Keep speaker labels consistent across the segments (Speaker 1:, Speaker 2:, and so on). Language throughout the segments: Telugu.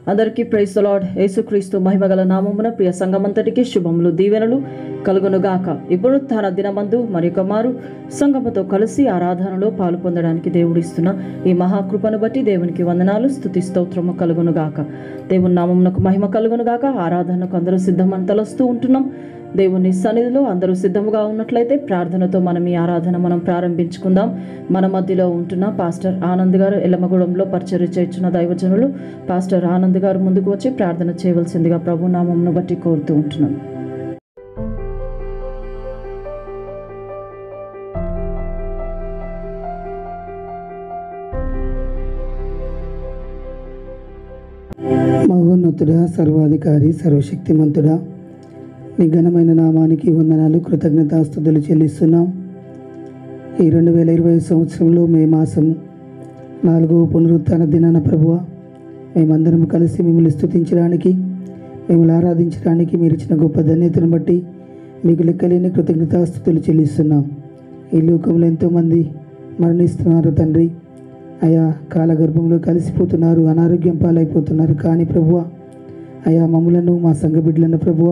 Speaker 1: అందరికీ ప్రైజ్ లార్డ్ యేసుక్రీస్తు మహిమగల నామమున ప్రియ సంఘమంతటికి శుభములు దీవెనలు కలుగునుగాక ఇప్పుడు తన దినమందు మరొక మారు సంఘముతో కలిసి ఆరాధనలో పాలు పొందడానికి దేవుడు ఇస్తున్న ఈ మహాకృపను బట్టి దేవునికి వందనాలు స్తుతి స్తోత్రము కలుగునుగాక దేవుని నామమునకు మహిమ కలుగునుగాక ఆరాధనకు అందరూ సిద్ధమని తలస్తూ ఉంటున్నాం దేవుని సన్నిధిలో అందరూ సిద్ధముగా ఉన్నట్లయితే ప్రార్థనతో మనం ఈ ఆరాధన మనం ప్రారంభించుకుందాం మన మధ్యలో ఉంటున్న పాస్టర్ ఆనంద్ గారు ఎల్లమగూడెంలో పరిచర్య చేర్చున్న దైవజనులు పాస్టర్ ఆనంద్ గారు ముందుకు వచ్చి ప్రార్థన చేయవలసిందిగా ప్రభు నామమును బట్టి కోరుతూ ఉంటున్నాం
Speaker 2: మహోన్నతుడా సర్వాధికారి సర్వశక్తిమంతుడా నీ ఘనమైన నామానికి వందనాలు కృతజ్ఞతాస్తుతులు చెల్లిస్తున్నాం ఈ రెండు వేల ఇరవై సంవత్సరంలో మే మాసము నాలుగవ పునరుత్థాన దినాన ప్రభువ మేమందరం కలిసి మిమ్మల్ని స్తుతించడానికి మిమ్మల్ని ఆరాధించడానికి మీరు ఇచ్చిన గొప్ప ధన్యతను బట్టి మీకు లెక్కలేని కృతజ్ఞతాస్తుతులు చెల్లిస్తున్నాం ఈ లోకంలో ఎంతోమంది మరణిస్తున్నారు తండ్రి అయా కాలగర్భంలో కలిసిపోతున్నారు అనారోగ్యం పాలైపోతున్నారు కానీ ప్రభువ అయా మమ్ములను మా సంఘ బిడ్డలను ప్రభువ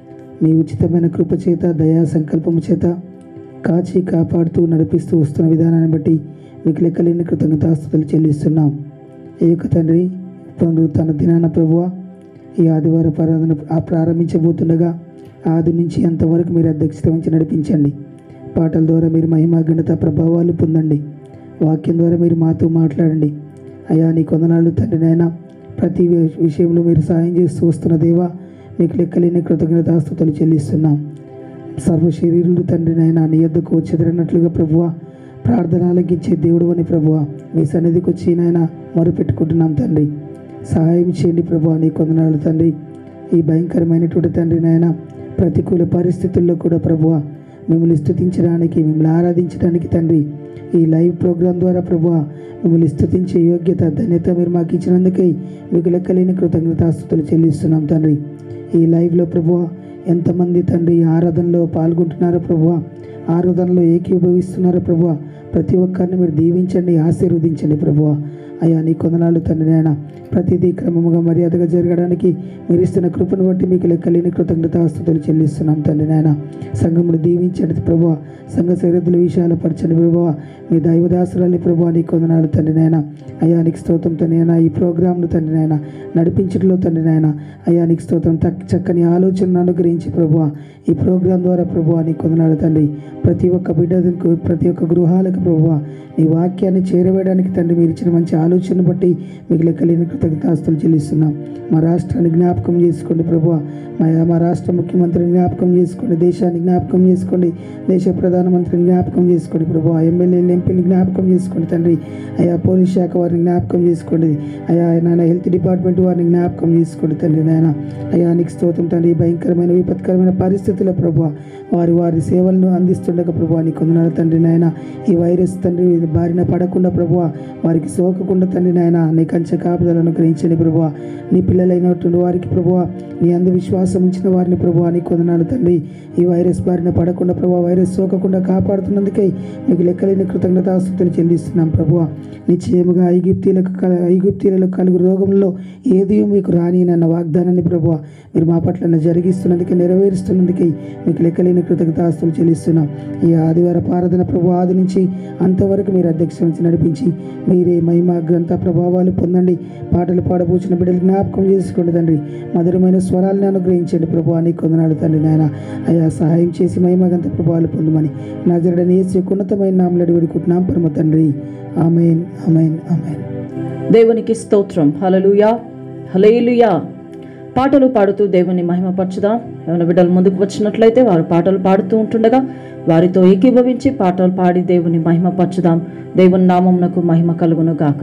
Speaker 2: మీ ఉచితమైన కృప చేత దయా సంకల్పము చేత కాచి కాపాడుతూ నడిపిస్తూ వస్తున్న విధానాన్ని బట్టి మీకు లెక్కలేని కృతజ్ఞతాస్తుతులు చెల్లిస్తున్నాం ఈ యొక్క తండ్రి పునరుత్థాన దినాన ప్రభువ ఈ ఆదివారం ప్రారంభ ఆ ప్రారంభించబోతుండగా ఆది నుంచి అంతవరకు మీరు అధ్యక్షత వహించి నడిపించండి పాటల ద్వారా మీరు మహిమ ఘనత ప్రభావాలు పొందండి వాక్యం ద్వారా మీరు మాతో మాట్లాడండి అయ్యా నీ కొందనాలు తండ్రి నాయన ప్రతి వి- విషయంలో మీరు సహాయం చేస్తూ వస్తున్న దేవా మీకు లెక్కలేని కృతజ్ఞతాస్తుతులు చెల్లిస్తున్నాం సర్వ శరీరులు తండ్రి నాయన నీ యొద్దకు వచ్చేదరన్నట్లుగా ప్రభువ ప్రార్థన ఆలకించే దేవుడు అని ప్రభువ మీ సన్నిధికి వచ్చి నాయన మొరపెట్టుకుంటున్నాం తండ్రి సహాయం చేయండి ప్రభువ నీ కొందనాలు తండ్రి ఈ భయంకరమైనటువంటి తండ్రి నాయన ప్రతికూల పరిస్థితుల్లో కూడా ప్రభువ మిమ్మల్ని స్తుతించడానికి మిమ్మల్ని ఆరాధించడానికి తండ్రి ఈ లైవ్ ప్రోగ్రాం ద్వారా ప్రభువ మిమ్మల్ని స్తుతించే యోగ్యత ధన్యత మీరు మాకు ఇచ్చినందుకై మీకు లెక్కలేని కృతజ్ఞతాస్తుతులు చెల్లిస్తున్నాం తండ్రి ఈ లైవ్లో ప్రభువ ఎంతమంది తండ్రి ఈ ఆరాధనలో పాల్గొంటున్నారో ప్రభువ ఆరాధనలో ఏకీభవిస్తున్నారో ప్రభువ ప్రతి ఒక్కరిని మీరు దీవించండి ఆశీర్వదించండి ప్రభువ అయ్యా నీ కొందనాలు తండ్రి నాయన ప్రతిదీ క్రమముగా మర్యాదగా జరగడానికి మీరు ఇస్తున్న కృపను బట్టి మీకు లెక్కలేని కృతజ్ఞతాస్తుతులు చెల్లిస్తున్నాం తండ్రి నాయన సంఘమును దీవించండి ప్రభువ సంఘ సరిహద్దుల విషయాలు పరచండి ప్రభువ మీ దైవదాసురాలి ప్రభువ నీ కొందనాలు తండ్రి నాయన అయ్యా నీకు స్తోత్రం తండ్రి నాయన ఈ ప్రోగ్రాంను తండ్రి నాయన నడిపించడంలో తండ్రి నాయన అయ్యా నీకు స్తోత్రం తక్ చక్కని ఆలోచనను అనుగ్రహించి ప్రభువ ఈ ప్రోగ్రాం ద్వారా ప్రభువ నీ కొందనాలు తండ్రి ప్రతి ఒక్క బిడ్డకు ప్రతి ఒక్క గృహాలకు ప్రభువ నీ వాక్యాన్ని చేరవేయడానికి తండ్రి మీరు ఇచ్చిన మంచి ఆలోచన బట్టి మీకు లెక్కలేని కృతజ్ఞతాస్తులు చెల్లిస్తున్నాం మా రాష్ట్రాన్ని జ్ఞాపకం చేసుకోండి ప్రభువ మా మా రాష్ట్ర ముఖ్యమంత్రిని జ్ఞాపకం చేసుకోండి దేశాన్ని జ్ఞాపకం చేసుకోండి దేశ ప్రధానమంత్రిని జ్ఞాపకం చేసుకోండి ప్రభు ఎమ్మెల్యేలు ఎంపీని జ్ఞాపకం చేసుకోండి తండ్రి అయా పోలీస్ శాఖ వారిని జ్ఞాపకం చేసుకోండి అయా నాయన హెల్త్ డిపార్ట్మెంట్ వారిని జ్ఞాపకం చేసుకోండి తండ్రి నాయన అయా నీకు స్తోత్రం తండ్రి ఈ భయంకరమైన విపత్కరమైన పరిస్థితుల్లో ప్రభు వారి వారి సేవలను అందిస్తుండగా ప్రభు నీకు వందనాలు తండ్రి నాయన ఈ వైరస్ తండ్రి బారిన పడకుండా ప్రభు వారికి సోకకుండా తండ్రి నాయన నీ కంచె కాపుదలను గ్రహించండి ప్రభు నీ పిల్లలైనటువంటి వారికి ప్రభు నీ అందు విశ్వాసం ఉంచిన వారిని ప్రభు నీకు వందనాలు తండ్రి ఈ వైరస్ బారిన పడకుండా ప్రభు వైరస్ సోకకుండా కాపాడుతున్నందుకై మీకు లెక్కలేని కృతజ్ఞతాస్తుతులు చెల్లిస్తున్నాం ప్రభు నిశ్చయముగా ఐగుప్తీలకు కల- ఐగుప్తీలలో కలుగు రోగంలో ఏది మీకు రాని అన్న వాగ్దానాన్ని ప్రభు మీరు మా పట్ల జరిగిస్తున్నందుకే నెరవేరుస్తున్నందుకే మీకు లెక్కలేని కృతజ్ఞతాస్తులు చెల్లిస్తున్నాం ఈ ఆదివార ఆరాధన ప్రభు ఆది నుంచి అంతవరకు మీరు అధ్యక్ష నుంచి నడిపించి మీరే మహిమ గ్రంథ ప్రభావాలు పొందండి పాటలు పాడబోచిన బిడ్డలు జ్ఞాపకం చేసుకోండి తండ్రి మధురమైన స్వరాలను అనుగ్రహించండి ప్రభు అని కొందనాడు తండ్రి నాయన అయా సహాయం చేసి మహిమ గ్రంథ ప్రభావాలు పొందమని నా జరడని ఏసు ఉన్నతమైన నామలడి వేడుకుంటున్నాం పరమ తండ్రి ఆమెన్ ఆమెన్ ఆమెన్
Speaker 1: దేవునికి స్తోత్రం హలలుయా హలేలుయా పాటలు పాడుతూ దేవుని మహిమపరచుదాం ఏమైనా బిడ్డలు ముందుకు వచ్చినట్లయితే వారు పాటలు పాడుతూ ఉంటుండగా వారితో ఏకీభవించి పాటలు పాడి దేవుని మహిమపరచుదాం దేవుని నామమునకు మహిమ కలుగును గాక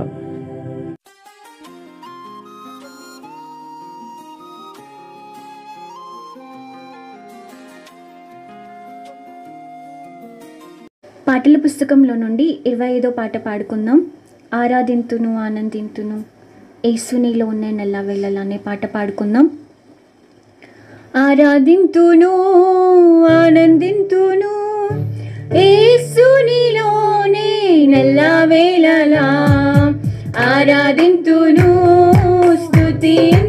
Speaker 3: పాటల పుస్తకంలో నుండి ఇరవై ఐదో పాట పాడుకుందాం ఆరాధింతును ఆనందింతును ఏసునిలో ఉన్న నెల వేళల అనే పాట పాడుకుందాం ఆరాధింతును ఆనందింతును ఏసునిలోనే నెల వేళలా ఆరాధింతును స్తుతింతును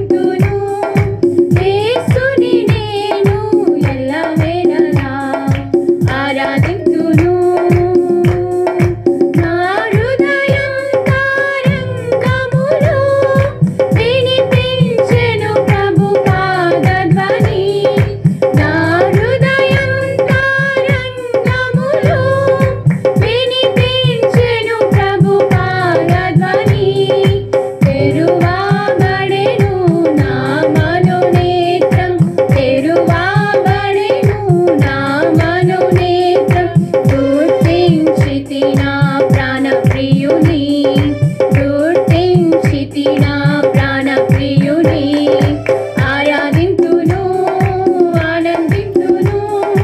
Speaker 3: స్తుతింతుని ఆరాధింతును ఆనందింతును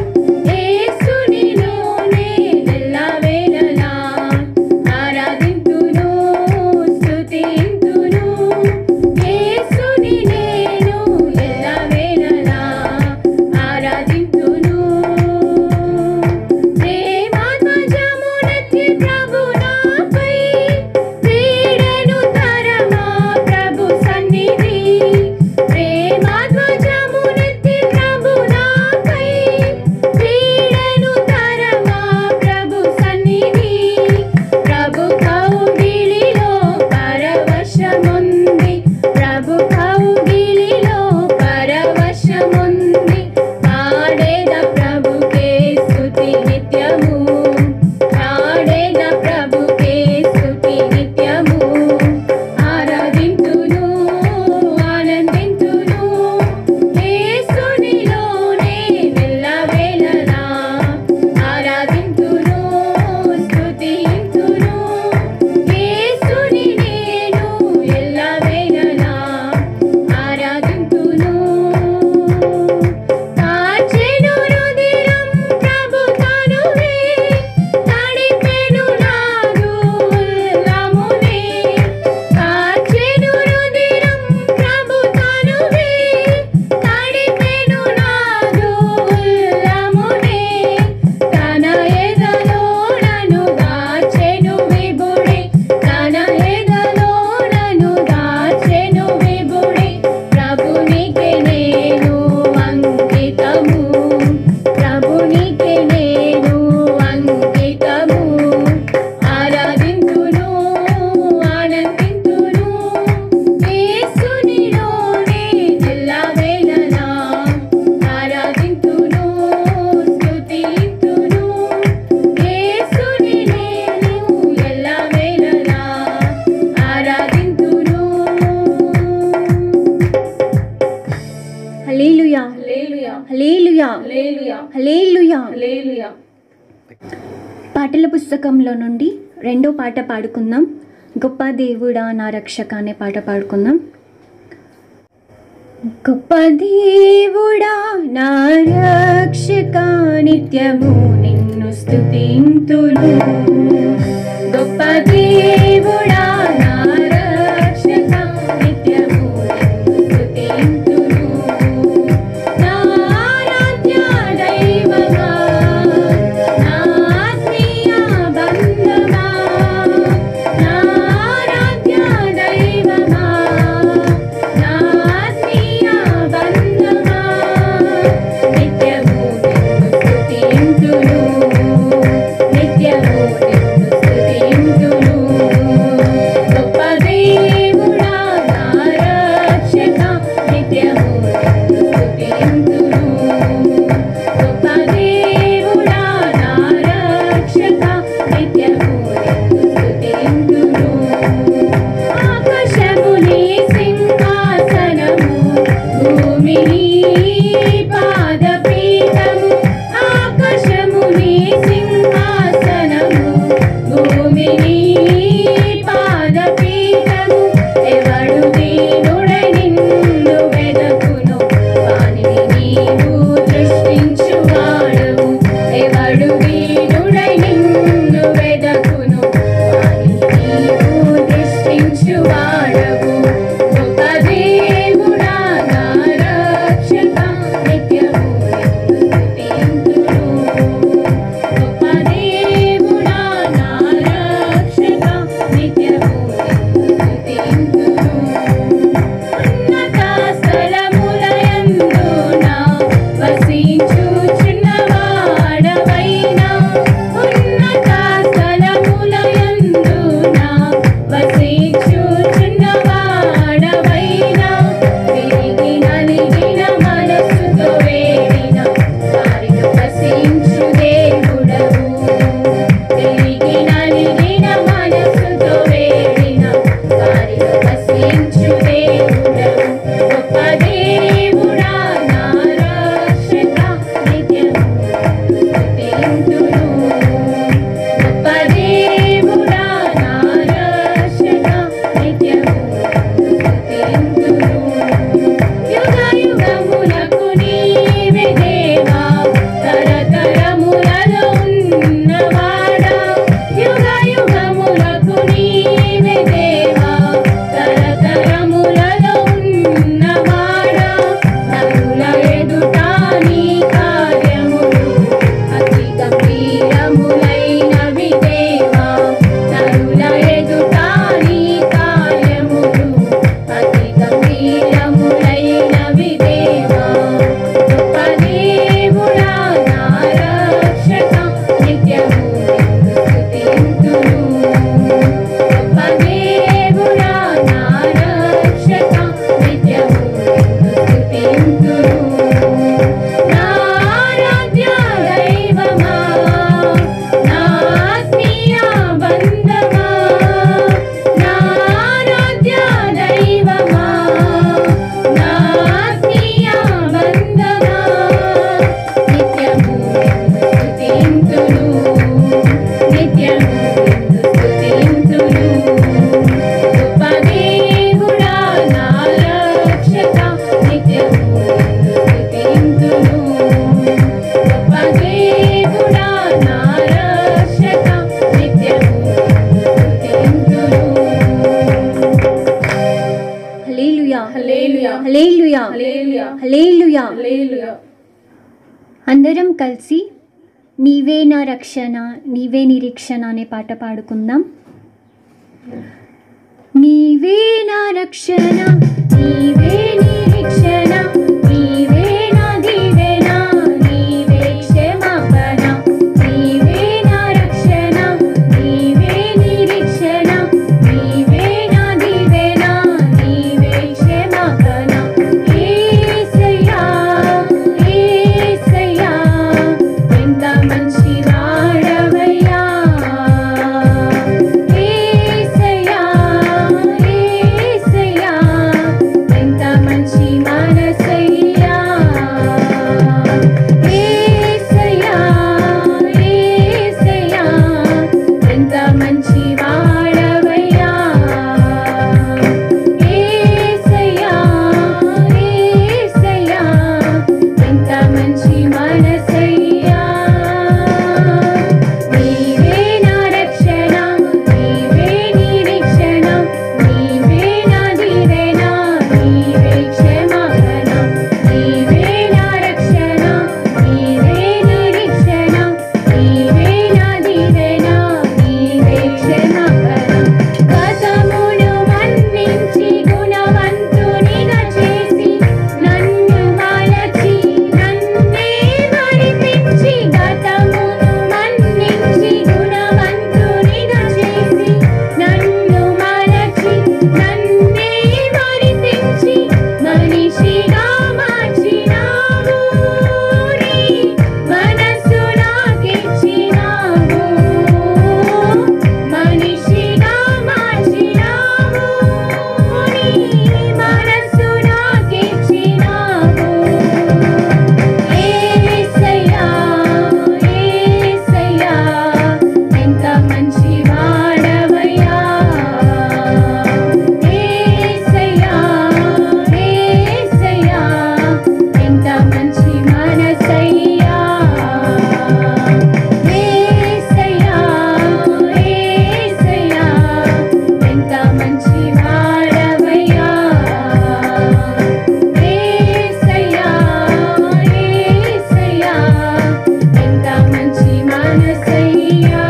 Speaker 3: యేసునిలోనే ఎల్లవేళలా ఆరాధింతును స్తుతింతును యేసుని నేను ఎల్లవేళలా ఆరాధింతును ప్రేమాధ్వజమునెత్తి ప్రభు నాపై క్రీడను తరమా ప్రభు సన్నిధి ప్రేమాధ్వజమునెత్తి ప్రభు నాపై క్రీడను తరమా ప్రభు సన్నిధి ప్రభు కౌగిలిలో పరవశముంది ప్రభు కౌగిలిలో పరవశముంది పాడేద ప్రభుకే స్తుతి నిత్యము పాడేద ప్రభుకే స్తుతి నిత్యము ఆరాధింతును ఆనందింతును యేసునిలోనే ఎల్లవేళలా ఆరాధింతును స్తుతింతును యేసుని నేను ఎల్లవేళలా ఆరాధింతును కాచెను రుధిరం ప్రభు తనువే తడిపెను నాదు ఉల్లమునే కాచెను రుధిరం ప్రభు తనువే తడిపెను నాదు ఉల్లమునే తన ఎదలో నన్ను దాచెను విభుడే తన ఎదలో నన్ను దాచెను విభుడే ప్రభునికి నేను అంకితము ప్రభునికి నేను అంకితము ఆరాధింతును ఆనందింతును యేసునిలోనే ఎల్లవేళలా ఆరాధింతును స్తుతింతును యేసుని నేను ఎల్లవేళలా ఆరాధింతును హల్లెలూయా హల్లెలూయా హల్లెలూయా హల్లెలూయా పాటల పుస్తకంలో నుండి రెండో పాట పాడుకుందాం గొప్ప దేవుడా నా రక్షక అనే పాట పాడుకుందాం గొప్ప దేవుడా నా రక్షక నిత్యము నిన్ను స్తుతింతును గొప్ప దేవుడా నా రక్షక నిత్యము నిన్ను స్తుతింతును నా ఆరాధ్య దైవమా నా ఆత్మీయ బంధమా నా ఆరాధ్య దైవమా నా ఆత్మీయ బంధమా నిత్యము నిన్ను స్తుతింతును నిత్యము నిన్ను స్తుతింతును హల్లెలూయా హల్లెలూయా అందరం కలిసి నీవే నా రక్షణ నీవే నిరీక్షణ అనే పాట పాడుకుందాం నీవే నా రక్షణ నీవే నిరీక్షణ నీవే నా దీవెన నీవే క్షమాపణ నీవే నా రక్షణ నీవే నిరీక్షణ నీవే నా దీవెన నీవే క్షమాపణ యేసయ్యా యేసయ్యా ఎంత మంచి వాడవయ్యా యేసయ్యా యేసయ్యా ఎంత మంచి మనసయ్యా యేసయ్యా యేసయ్యా ఎంత మంచి వాడవయ్యా యేసయ్యా యేసయ్యా ఎంత మంచి మనసయ్యా నీవే నా రక్షణ నీవే నిరీక్షణ నీవే నా దీవెన నీవే క్షమాపణ నీవే నా రక్షణ నీవే నిరీక్షణ నీవే నా దీవెన నీవే క్షమాపణ గతమును మన్నించి గుణవంతునిగా చేసి నన్ను మలచి నన్నే మరిపించి గతమును మన్నించి గుణవంతునిగా చేసి నన్ను మలచి నన్నే మరిపించి మనిషిగా మార్చినావు నీ మనసు నాకిచ్చినావు మనిషిగా మార్చినావు నీ మనసు నాకిచ్చినావు యేసయ్యా యేసయ్యా ఎంత మంచి వాడవయ్యా యేసయ్యా యేసయ్యా ఎంత మంచి మనసయ్యా యేసయ్యా యేసయ్యా ఎంత మంచి వాడవయ్యా యేసయ్యా యేసయ్యా ఎంత మంచి మనసయ్యా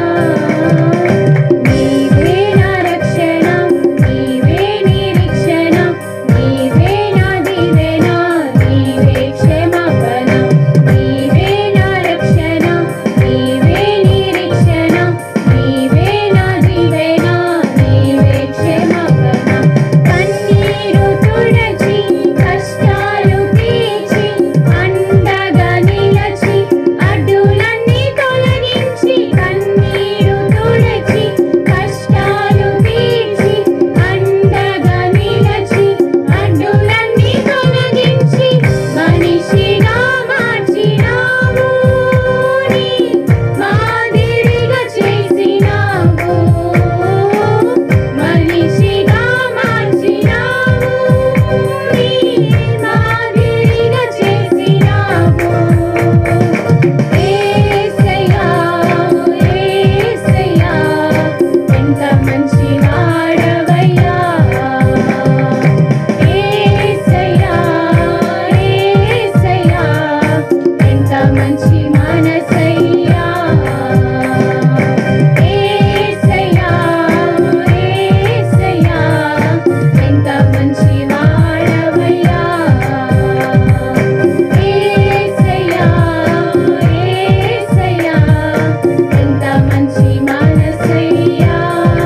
Speaker 3: నీవే నా రక్షణ నీవే నిరీక్షణ నీవే నా దీవెన నీవే క్షమాపణ నీవే నా రక్షణ నీవే నిరీక్షణ నీవే నా దీవెన నీవే క్షమాపణ కన్నీరు తుడచి కష్టాలు తీర్చి అండగా నిలచి అడ్డులన్నీ తొలగించి కన్నీరు తుడచి కష్టాలు తీర్చి అండగా నిలచి అడ్డులన్నీ తొలగించి మనిషిగా మార్చినావు నీ మాదిరిగా చేసినావు మనిషిగా మార్చినావు నీ మాదిరిగా చేసినావు యేసయ్యా యేసయ్యా ఎంత మంచి వాడవయ్యా యేసయ్యా యేసయ్యా ఎంత మంచి మనసయ్యా యేసయ్యా యేసయ్యా ఎంత మంచి వాడవయ్యా యేసయ్యా యేసయ్యా ఎంత మంచి మనసయ్యా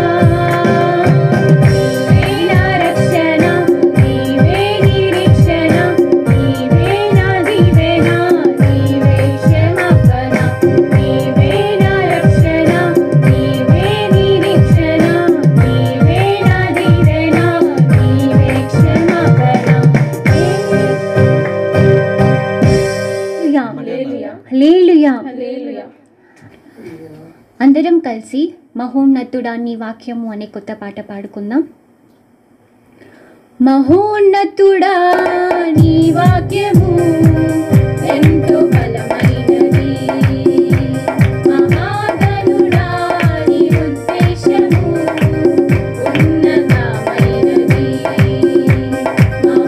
Speaker 3: నీవే నా రక్షణ నీవే నిరీక్షణ నీవే నా దీవెన నీవే క్షమాపణ నీవే నా రక్షణ నీవే నిరీక్షణ నీవే నా దీవెన నీవే క్షమాపణ హల్లెలూయా అందరం కలిసి మహోన్నతుడా నీ వాక్యము అనే కొత్త పాట పాడుకుందాం మహోన్నతుడా నీ వాక్యము ఎంతో బలమైనది మహాగణుడా నీ ఉద్దేశము ఉన్నతమైనది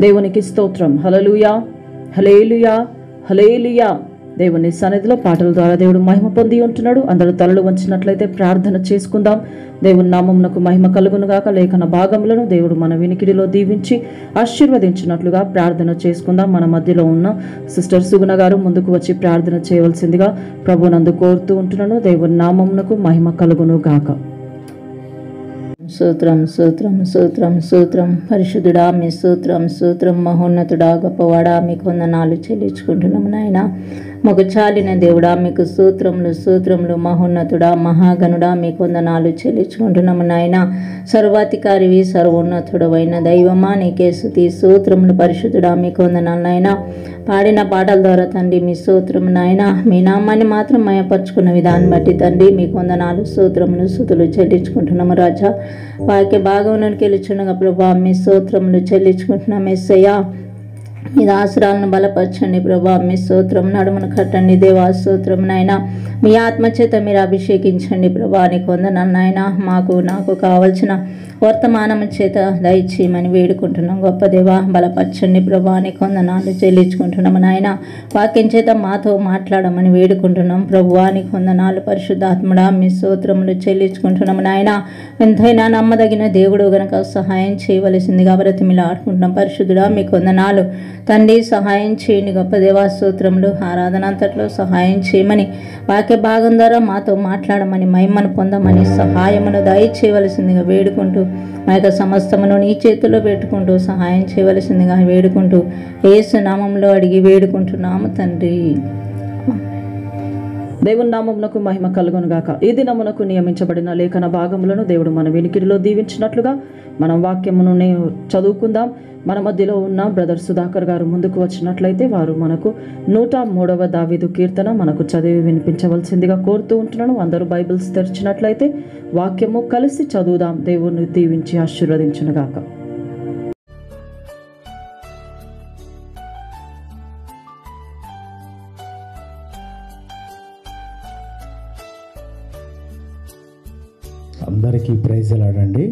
Speaker 1: దేవునికి స్తోత్రం హలలుయా హలేలుయా హలేలుయా దేవుని సన్నిధిలో పాటల ద్వారా దేవుడు మహిమ పొంది ఉంటున్నాడు అందరూ తలలు వంచినట్లయితే ప్రార్థన చేసుకుందాం దేవుని నామమునకు మహిమ కలుగునుగాక లేఖన భాగములను దేవుడు మన వినికిడిలో దీవించి ఆశీర్వదించినట్లుగా ప్రార్థన చేసుకుందాం మన మధ్యలో ఉన్న సిస్టర్ సుగుణ గారు ముందుకు వచ్చి ప్రార్థన చేయవలసిందిగా ప్రభునందు కోరుతూ ఉంటున్నాను దేవుని నామమునకు మహిమ కలుగును గాక
Speaker 4: సూత్రం సూత్రం సూత్రం సూత్రం పరిశుద్ధుడా మీ సూత్రం సూత్రం మహోన్నతుడా గొప్పవాడా మీకు వందనాలు చెల్లించుకుంటున్నాము నాయన మాకు చాలిన దేవుడా మీకు సూత్రములు సూత్రములు మహోన్నతుడా మహాగణుడా మీకు వందనాలు చెల్లించుకుంటున్నాము నాయన సర్వాధికారివి సర్వోన్నతుడవైన దైవమా నీకే స్థుతి సూత్రములు పరిశుద్ధుడా మీకు వందనాలు నాయన పాడిన పాటల ద్వారా తండ్రి మీ సూత్రం నాయన మీ నామాన్ని మాత్రం మయపరుచుకున్న విధాన్ని బట్టి తండ్రి మీకు వందనాలు సూత్రములు సుతులు చెల్లించుకుంటున్నాము రాజా వాక్య భాగంలోకి వెళ్ళిచుండగా ప్రభా మీ స్తోత్రములు చెల్లించుకుంటున్నాం ఎస్సయ్యా మీ దాసురాలను బలపరచండి ప్రభా మీ స్తోత్రం నడుమును కట్టండి దేవా స్తోత్రం నాయన మీ ఆత్మచేత మీరు అభిషేకించండి ప్రభా నీకు వందనాలు నాయన మాకు నాకు కావలసిన వర్తమానము చేత దయచేయమని వేడుకుంటున్నాం గొప్ప దేవా బలపరచండి ప్రభా నీకు వందనాలు చెల్లించుకుంటున్నాము నాయన వాక్యం చేత మాతో మాట్లాడమని వేడుకుంటున్నాం ప్రభువా నీకు వందనాలు పరిశుద్ధాత్ముడా మీ స్తోత్రములు చెల్లించుకుంటున్నాము నాయన ఎంతైనా నమ్మదగిన దేవుడు గనక సహాయం చేయవలసిందిగా బ్రతిమిలా ఆడుకుంటున్నాం పరిశుద్ధుడా మీకు వందనాలు తండ్రి సహాయం చేయండి గొప్ప దేవా స్తోత్రములు ఆరాధన అంతట్లో సహాయం చేయమని వాక్య భాగం ద్వారా మాతో మాట్లాడమని మహిమను పొందమని సహాయమును దయచేయవలసిందిగా వేడుకుంటూ మా యొక్క సమస్తమును నీ చేతిలో పెట్టుకుంటూ సహాయం చేయవలసిందిగా వేడుకుంటూ ఏసు నామంలో అడిగి వేడుకుంటున్నాము తండ్రి
Speaker 1: దేవుని నామమునకు మహిమ కలుగును గాక ఈ దినమునకు నియమించబడిన లేఖన భాగములను దేవుడు మన వినికిడిలో దీవించినట్లుగా మనం వాక్యమును నే- చదువుకుందాం మన మధ్యలో ఉన్న బ్రదర్ సుధాకర్ గారు ముందుకు వచ్చినట్లయితే వారు మనకు నూట మూడవ దావీదు కీర్తన మనకు చదివి వినిపించవలసిందిగా కోరుతూ ఉంటున్నాను అందరూ బైబిల్స్ తెరిచినట్లయితే వాక్యము కలిసి చదువుదాం దేవుని దీవించి ఆశీర్వదించునుగాక
Speaker 5: అందరికీ ప్రైజలాడండి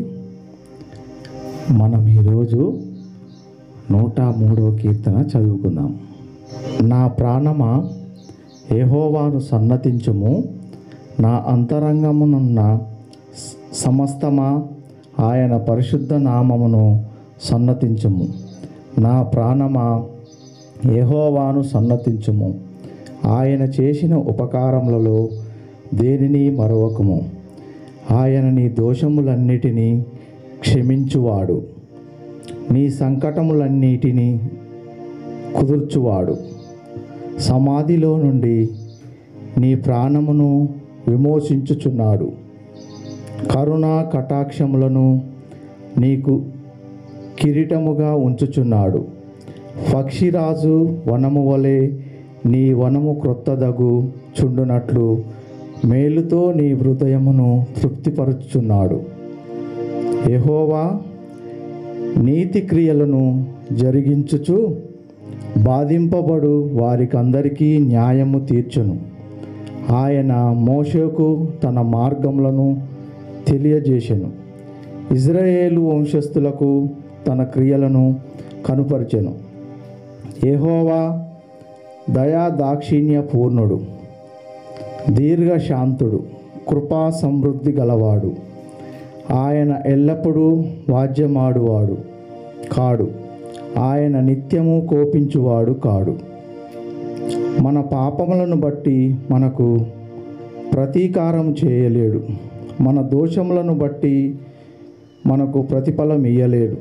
Speaker 5: మనం ఈరోజు నూట మూడవ కీర్తన చదువుకుందాం నా ప్రాణమా ఏహోవాను సన్నతించుము నా అంతరంగమునున్న స- సమస్తమా ఆయన పరిశుద్ధ నామమును సన్నతించుము నా ప్రాణమా ఏహోవాను సన్నతించుము ఆయన చేసిన ఉపకారములలో దేనిని మరొకము ఆయన నీ దోషములన్నిటినీ క్షమించువాడు నీ సంకటములన్నిటినీ కుదుర్చువాడు సమాధిలో నుండి నీ ప్రాణమును విమోచించుచున్నాడు కరుణా కటాక్షములను నీకు కిరీటముగా ఉంచుచున్నాడు పక్షిరాజు వనము వలె నీ వనము క్రొత్తదగు చుండునట్లు మేలుతో నీ హృదయమును తృప్తిపరుచుచున్నాడు యెహోవా నీతి క్రియలను జరిగించుచు బాధింపబడు వారికందరికీ న్యాయము తీర్చును ఆయన మోషకు తన మార్గములను తెలియజేసెను ఇజ్రాయేలు వంశస్థులకు తన క్రియలను కనుపరిచెను యెహోవా దయా దాక్షిణ్య పూర్ణుడు దీర్ఘశాంతుడు కృపా సమృద్ధి గలవాడు ఆయన ఎల్లప్పుడూ వాద్యమాడువాడు కాడు ఆయన నిత్యము కోపించువాడు కాడు మన పాపములను బట్టి మనకు ప్రతీకారం చేయలేడు మన దోషములను బట్టి మనకు ప్రతిఫలం ఇయ్యలేడు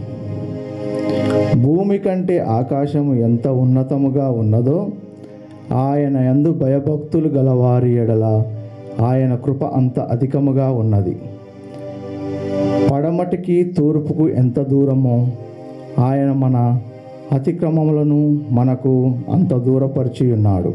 Speaker 5: భూమి కంటే ఆకాశము ఎంత ఉన్నతముగా ఉన్నదో ఆయన యందు భయభక్తులు గలవారి ఎడల ఆయన కృప అంత అధికముగా ఉన్నది పడమటికి తూర్పుకు ఎంత దూరమో ఆయన మన అతిక్రమములను మనకు అంత దూరపరిచి ఉన్నాడు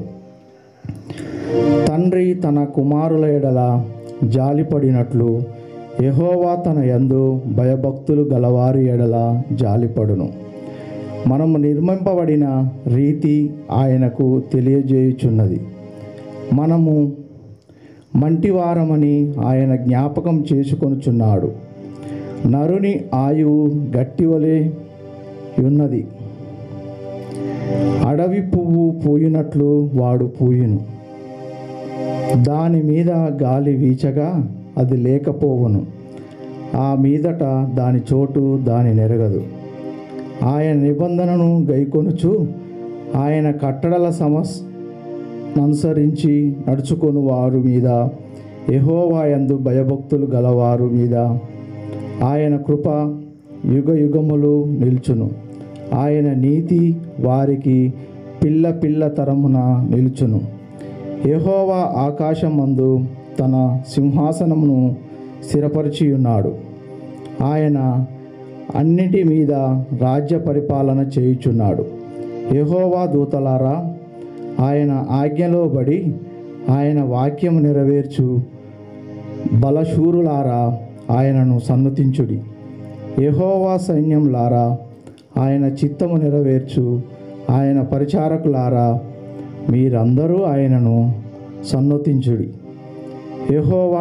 Speaker 5: తండ్రి తన కుమారుల ఎడల జాలిపడినట్లు యెహోవా తన యందు భయభక్తులు గలవారి ఎడల జాలిపడును మనము నిర్మింపబడిన రీతి ఆయనకు తెలియజేయుచున్నది మనము మంటివారమని ఆయన జ్ఞాపకం చేసుకొనుచున్నాడు నరుని ఆయువు గట్టివలే ఉన్నది అడవి పువ్వు పూయినట్లు వాడు పూయును దాని మీద గాలి వీచగా అది లేకపోవును ఆ మీదట దాని చోటు దాని నెరగదు ఆయన నిబంధనను గైకొనుచు ఆయన కట్టడల సమస్ అనుసరించి నడుచుకొని వారు మీద యహోవాయందు భయభక్తులు గలవారు మీద ఆయన కృప యుగ యుగములు నిల్చును ఆయన నీతి వారికి పిల్ల పిల్ల తరమున నిల్చును యెహోవా ఆకాశమందు తన సింహాసనమును స్థిరపరిచి ఉన్నాడు ఆయన అన్నిటి మీద రాజ్య పరిపాలన చేయుచున్నాడు యెహోవా దూతలారా ఆయన ఆజ్ఞలో బడి ఆయన వాక్యం నెరవేర్చు బలశూరులారా ఆయనను సన్నతించుడి యెహోవా సైన్యంలారా ఆయన చిత్తము నెరవేర్చు ఆయన పరిచారకులారా మీరందరూ ఆయనను సన్నతించుడి యెహోవా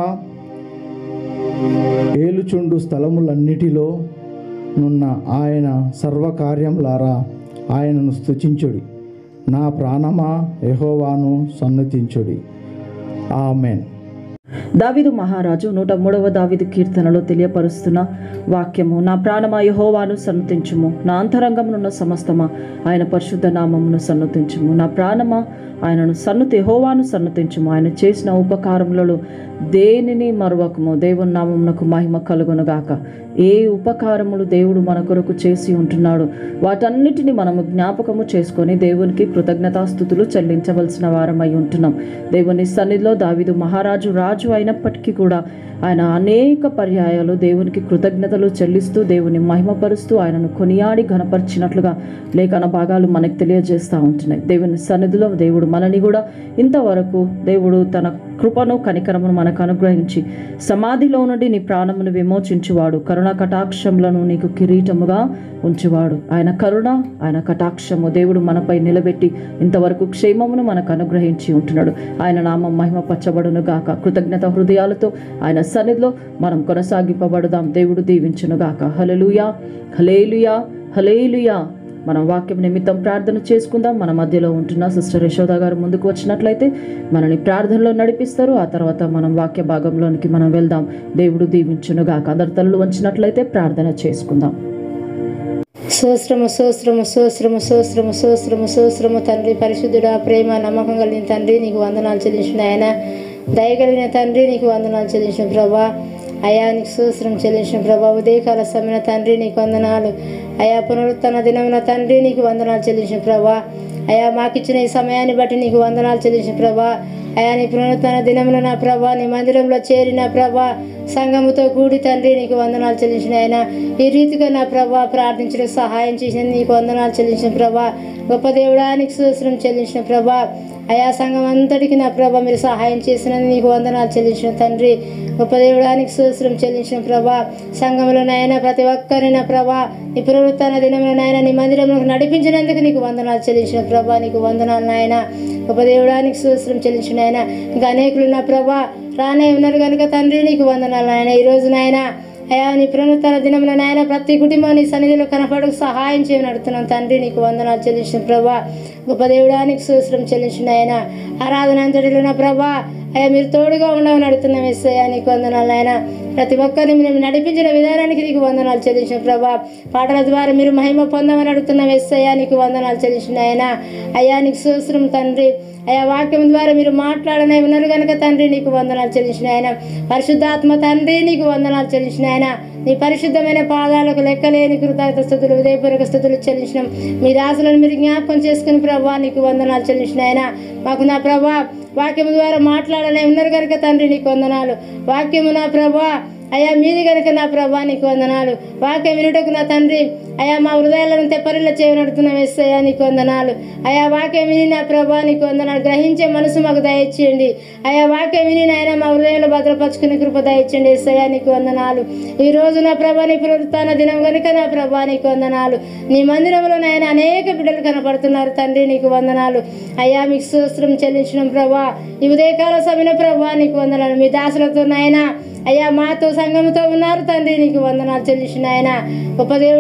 Speaker 5: ఏలుచుండు స్థలములన్నిటిలో నున్న ఆయన సర్వకార్యంలారా ఆయనను స్తుతించుడి నా ప్రాణమా యెహోవాను సన్నతించుడి ఆమెన్
Speaker 1: దావిదు మహారాజు నూట మూడవ దావిదు కీర్తనలో తెలియపరుస్తున్న వాక్యము నా ప్రాణమా యహోవాను సన్నతించుము నా అంతరంగమునున్న సమస్తమా ఆయన పరిశుద్ధ నామమును సన్నతించుము నా ప్రాణమా ఆయనను సన్నుతి యహోవాను సన్నతించుము ఆయన చేసిన ఉపకారములలో దేనిని మరువకము దేవుని నామమునకు మహిమ కలుగునుగాక ఏ ఉపకారములు దేవుడు మన కొరకు చేసి ఉంటున్నాడు వాటన్నిటిని మనము జ్ఞాపకము చేసుకొని దేవునికి కృతజ్ఞతాస్థుతులు చెల్లించవలసిన వారమై ఉంటున్నాం దేవుని సన్నిధిలో దావిదు మహారాజు రాజు అయినప్పటికీ కూడా ఆయన అనేక పర్యాయాలు దేవునికి కృతజ్ఞతలు చెల్లిస్తూ దేవుని మహిమపరుస్తూ ఆయనను కొనియాడి ఘనపరిచినట్లుగా లేఖన భాగాలు మనకు తెలియజేస్తూ ఉంటున్నాయి దేవుని సన్నిధిలో దేవుడు మనని కూడా ఇంతవరకు దేవుడు తన కృపను కనికరమును మనకు అనుగ్రహించి సమాధిలో నుండి నీ ప్రాణమును విమోచించువాడు కరుణ కటాక్షములను నీకు కిరీటముగా ఉంచువాడు ఆయన కరుణ ఆయన కటాక్షము దేవుడు మనపై నిలబెట్టి ఇంతవరకు క్షేమమును మనకు అనుగ్రహించి ఉంటున్నాడు ఆయన నామం మహిమ పచ్చబడును గాక కృతజ్ఞత హృదయాలతో ఆయన సన్నిధిలో మనం కొనసాగింపబడదాం దేవుడు దీవించును గాక హలలుయా హలేలుయా హలేలుయా మనం వాక్యం నిమిత్తం ప్రార్థన చేసుకుందాం మన మధ్యలో ఉంటున్న సిస్టర్ యశోద గారు ముందుకు వచ్చినట్లయితే మనని ప్రార్థనలో నడిపిస్తారు ఆ తర్వాత మనం వాక్య భాగంలోనికి మనం వెళ్దాం దేవుడు దీవించునుగాక అందరి తల్లు వంచినట్లయితే ప్రార్థన చేసుకుందాం
Speaker 6: సోస్రము సోస్రము సోస్రము సోస్రము సోస్రము సోస్రము తండ్రి పరిశుద్ధుడా ప్రేమ నమ్మకం కలిగిన తండ్రి నీకు వందనాలు చెల్లించిన ఆయన దయగలిగిన తండ్రి నీకు వందనాలు చెల్లించిన ప్రభా అయా నీకు సూస్రం చెల్లించిన ప్రభా ఉదయకాల సమయ తండ్రి నీకు వందనాలు అయా పునరుత్తన దినమున తండ్రి నీకు వందనాలు చెల్లించిన ప్రభా అయా మాకిచ్చిన ఈ సమయాన్ని బట్టి నీకు వందనాలు చెల్లించిన ప్రభా అయా నీ పునరుత్తన దినమున నా ప్రభా నీ మందిరంలో చేరిన ప్రభా సంఘముతో కూడి తండ్రి నీకు వందనాలు చెల్లించిన ఆయన ఈ రీతిగా నా ప్రభా ప్రార్థించడం సహాయం చేసిన నీకు వందనాలు చెల్లించిన ప్రభా గొప్ప దేవుడానికి సూత్రం చెల్లించిన ప్రభా అయా సంఘం అంతటికి నా ప్రభా మీరు సహాయం చేసిన నీకు వందనాలు చెల్లించిన తండ్రి గొప్ప దేవుడానికి సూత్రం చెల్లించిన ప్రభా సంఘంలో నాయన ప్రతి ఒక్కరి నా ప్రభా నీ పునరుత్న దినంలో నాయన నీ మందిరంలో నడిపించినందుకు నీకు వందనాలు చెల్లించిన ప్రభా నీకు వందనాలు నాయన గొప్ప దేవుడానికి సూత్రం చెల్లించిన ఆయన ఇంకా అనేకులు నా ప్రభా రానే ఉన్నారు కనుక తండ్రి నీకు వందనాలు నాయన ఈ రోజు నాయన అయా నీ పునరుత్తర దినమున నాయన ప్రతి కుటుంబం నీ సన్నిధిలో కనపడకు సహాయం చేయమని అడుగుతున్నాం తండ్రి నీకు వందనాలు చెల్లించిన ప్రభా గొప్ప దేవుడానికి సూత్రం చెల్లించిన ఆయన ఆరాధన అంతటిలో నా ప్రభా అయ్యా మీరు తోడుగా ఉండమని అడుగుతున్నాం ఎస్ఐయా నీకు వందనాలు ఆయన ప్రతి ఒక్కరిని మీరు నడిపించిన విధానానికి నీకు వందనాలు చెల్లించిన ప్రభా పాటల ద్వారా మీరు మహిమ పొందమని అడుగుతున్నాం ఎస్ఐయా నీకు వందనాలు చెల్లించిన ఆయన అయ్యా నీకు సూత్రం తండ్రి అయ్యా వాక్యం ద్వారా మీరు మాట్లాడనే ఉన్నారు కనుక తండ్రి నీకు వందనాలు చెల్లించిన ఆయన పరిశుద్ధాత్మ తండ్రి నీకు వందనాలు చెల్లించిన ఆయన నీ పరిశుద్ధమైన పాదాలకు లెక్కలేని కృతజ్ఞత స్థుతులు ఉదయపూర్వక స్థుతులు చెల్లించిన మీ దాసులను మీరు జ్ఞాపకం చేసుకుని ప్రభా నీకు వందనాలు చెల్లించిన ఆయన మాకు నా ప్రభా వాక్యం ద్వారా మాట్లాడనే ఉన్నారు కనుక తండ్రి నీకు వందనాలు వాక్యము నా ప్రభా అయా మీది కనుక నా ప్రభా నీకు వందనాలు వాక్యం వినుటకు నా తండ్రి అయా మా హృదయాలను తెప్పరిల్ల చేయనడుతున్న వేస్తాయా నీకు వందనాలు అయా వాక్యం విని నా ప్రభా నీకు వందనాలు గ్రహించే మనసు మాకు దయచేయండి అయా వాక్యం విని నాయన మా హృదయంలో భద్రపరుచుకుని కృప దయచేయండి వేస్తాయా నీకు వందనాలు ఈ రోజు నా ప్రభా నీ పునరుత్న దినం కనుక నా ప్రభా నీకు వందనాలు నీ మందిరంలో నాయన అనేక బిడ్డలు కనపడుతున్నారు తండ్రి నీకు వందనాలు అయ్యా మీకు సూస్త్రం చెల్లించిన ప్రభా ఈ ఉదయకాల సమయ ప్రభా నీకు వందనాలు మీ దాసులతో నాయన అయ్యా మాతో సంఘముతో ఉన్నారు తండ్రి నీకు వందనాలు చెల్లించిన ఆయన గొప్ప దేవుడానికి